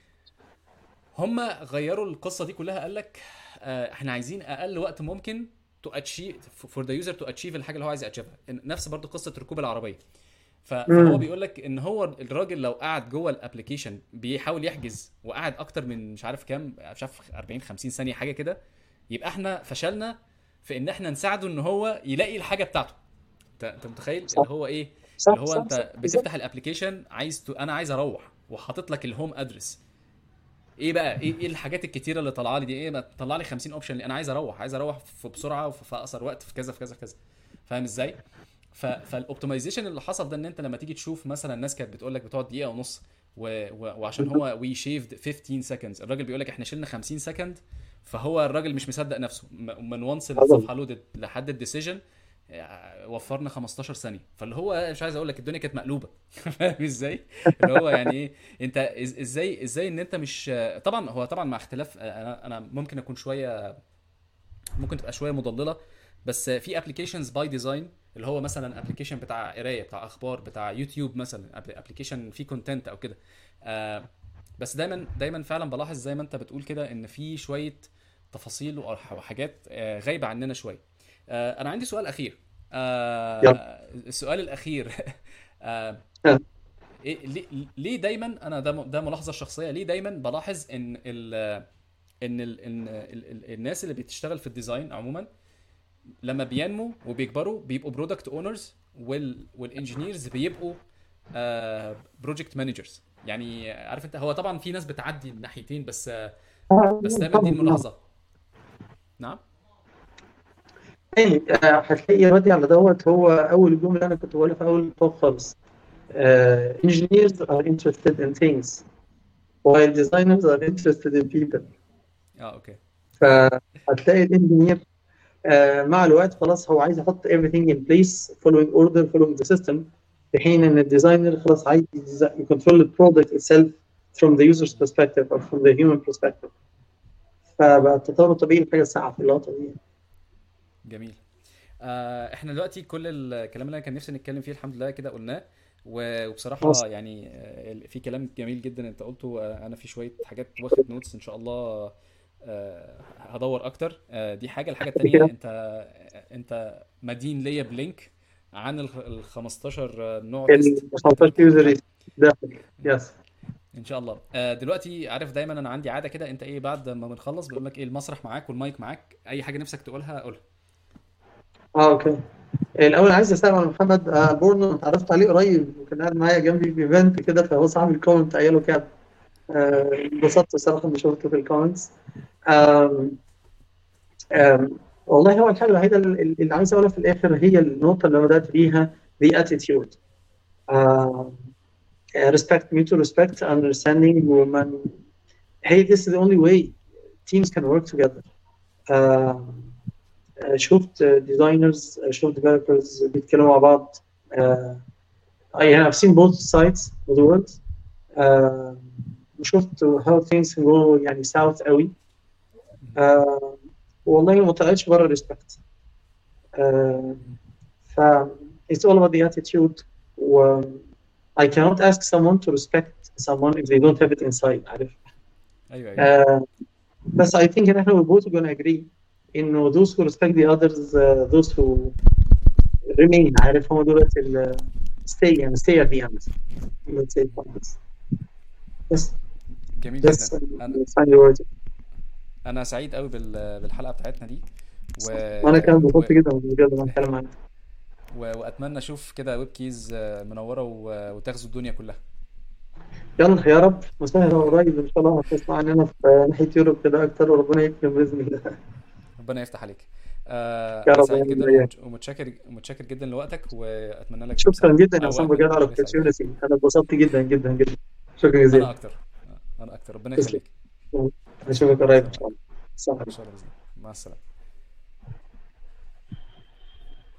هما غيروا القصه دي كلها قال لك آه، احنا عايزين اقل وقت ممكن تو اتشيف فور ذا يوزر تو اتشيف الحاجه اللي هو عايز ياتشيفها نفس برضو قصه ركوب العربيه ف- فهو مم. بيقول لك ان هو الراجل لو قعد جوه الابلكيشن بيحاول يحجز وقعد اكتر من مش عارف كام مش عارف 40 50 ثانيه حاجه كده يبقى احنا فشلنا في ان احنا نساعده ان هو يلاقي الحاجه بتاعته انت انت متخيل صح اللي هو ايه صح اللي هو صح انت صح بالظبط بتفتح الابلكيشن عايز ت... انا عايز اروح وحاطط لك الهوم ادرس ايه بقى ايه ايه الحاجات الكتيره اللي طالعه لي دي ايه ما تطلع لي 50 اوبشن انا عايز اروح عايز اروح في بسرعه وفي في اقصر وقت في كذا في كذا في كذا فاهم ازاي ف... فالاوبتمايزيشن اللي حصل ده ان انت لما تيجي تشوف مثلا الناس كانت بتقول لك بتقعد دقيقه ونص و... و... وعشان هو وي شيفد 15 سكندز الراجل بيقول لك احنا شلنا 50 سكند فهو الراجل مش مصدق نفسه م- من وانس عظم الصفحه لودد لحد الديسيجن وفرنا 15 ثانيه فاللي هو مش عايز اقول لك الدنيا كانت مقلوبه فاهم ازاي اللي هو يعني ايه انت إز- ازاي ازاي ان انت مش طبعا هو طبعا مع اختلاف انا انا ممكن اكون شويه ممكن تبقى شويه مضلله بس في ابلكيشنز باي ديزاين اللي هو مثلا ابلكيشن بتاع قرايه بتاع اخبار بتاع يوتيوب مثلا ابلكيشن فيه كونتنت او كده آه، بس دايما دايما فعلا بلاحظ زي ما انت بتقول كده ان في شويه تفاصيل وأح- وحاجات آه، غايبه عننا شويه آه، انا عندي سؤال اخير آه، يلا السؤال الاخير آه، آه. إيه ليه ليه دايما انا ده ده ملاحظه شخصيه ليه دايما بلاحظ ان ال ان ال ان ال ال الناس اللي بتشتغل في الديزاين عموما لما بينموا وبيكبروا بيبقوا برودكت اونرز وال والانجينيرز بيبقوا بروجكت مانجرز يعني عارف انت هو طبعا في ناس بتعدي الناحيتين بس آه، بس دايما دي طبعا الملاحظه نعم تاني آه، هتلاقي ردي على دوت هو اول جمله انا كنت بقولها في اول توك خالص آه، engineers are interested in things while designers are interested in people اه اوكي فهتلاقي الانجينير آه، مع الوقت خلاص هو عايز يحط everything in place following order following the system في حين ان الديزاينر خلاص عايز يكنترول البرودكت itself from the user's perspective or from the human perspective فبقى التطور الطبيعي حاجه ساعه في اللقطه دي جميل آه احنا دلوقتي كل الكلام اللي انا كان نفسي نتكلم فيه الحمد لله كده قلناه و- وبصراحة خلاص يعني آه، في كلام جميل جدا انت قلته آه، انا في شوية حاجات واخد نوتس ان شاء الله آه، هدور اكتر آه، دي حاجة الحاجة قد التانية كده انت انت مدين ليا بلينك عن ال ال 15 نوع ال تيست اللي انت 15 قلت لي يوزر عليهم داخل مم. يس ان شاء الله آه، دلوقتي عارف دايما انا عندي عاده كده انت ايه بعد ما بنخلص بقول لك ايه المسرح معاك والمايك معاك اي حاجه نفسك تقولها قولها اه اوكي الاول عايز اسال على محمد آه بورنو اتعرفت عليه قريب وكان قاعد معايا جنبي في ايفنت كده فهو صاحب الكومنت عياله كاب آه، انبسطت الصراحه اني شفته في الكومنتس آم، آم، والله هو الحاجه الوحيده اللي اللي عايز اقولها في الاخر هي النقطه اللي بدات بيها the attitude آم، respect mutual respect understanding ومن hey this is the only way teams can work together آم، شفت ديزاينرز شفت ديفلوبرز بيتكلموا مع بعض آه، يعني I've seen both sides of the world آه، وشفت how things can go يعني south قوي مم. آه، والله ما طلعتش بره الريسبكت آه، مم. ف it's all about the attitude و I cannot ask someone to respect someone if they don't have it inside عارف ايوه ايوه آه، بس I think ان احنا we both gonna agree انه those who respect the others uh, those who remain عارف هم دولت ال stay يعني stay at the end let's say it like this بس جميل that's جدا انا uh, final word انا سعيد قوي بال- بالحلقه بتاعتنا دي و... وانا كمان و... انبسطت جدا بجد لما اتكلم معاك و... واتمنى اشوف كده ويب كيز آه، منوره و... وتغزو الدنيا كلها يلا يا رب مسهل قريب ان شاء الله هتسمع عننا في ناحيه يوروب كده اكتر وربنا يكرم باذن الله ربنا يفتح عليك آه، يا انا رب سعيد يعمل جدا وياك ومتش- ومتشكر متشكر جدا لوقتك واتمنى لك شكرا مساء جدا يا او عصام وقت بجد على ليله سعيده الاوبورتيونيتي انا اتبسطت جدا جدا جدا شكرا انا جزيلا اكتر انا اكتر ربنا تسلم يخليك اشوفك قريب ان سلام شاء الله السلام ان عليكم شاء الله بإذن الله. مع السلامه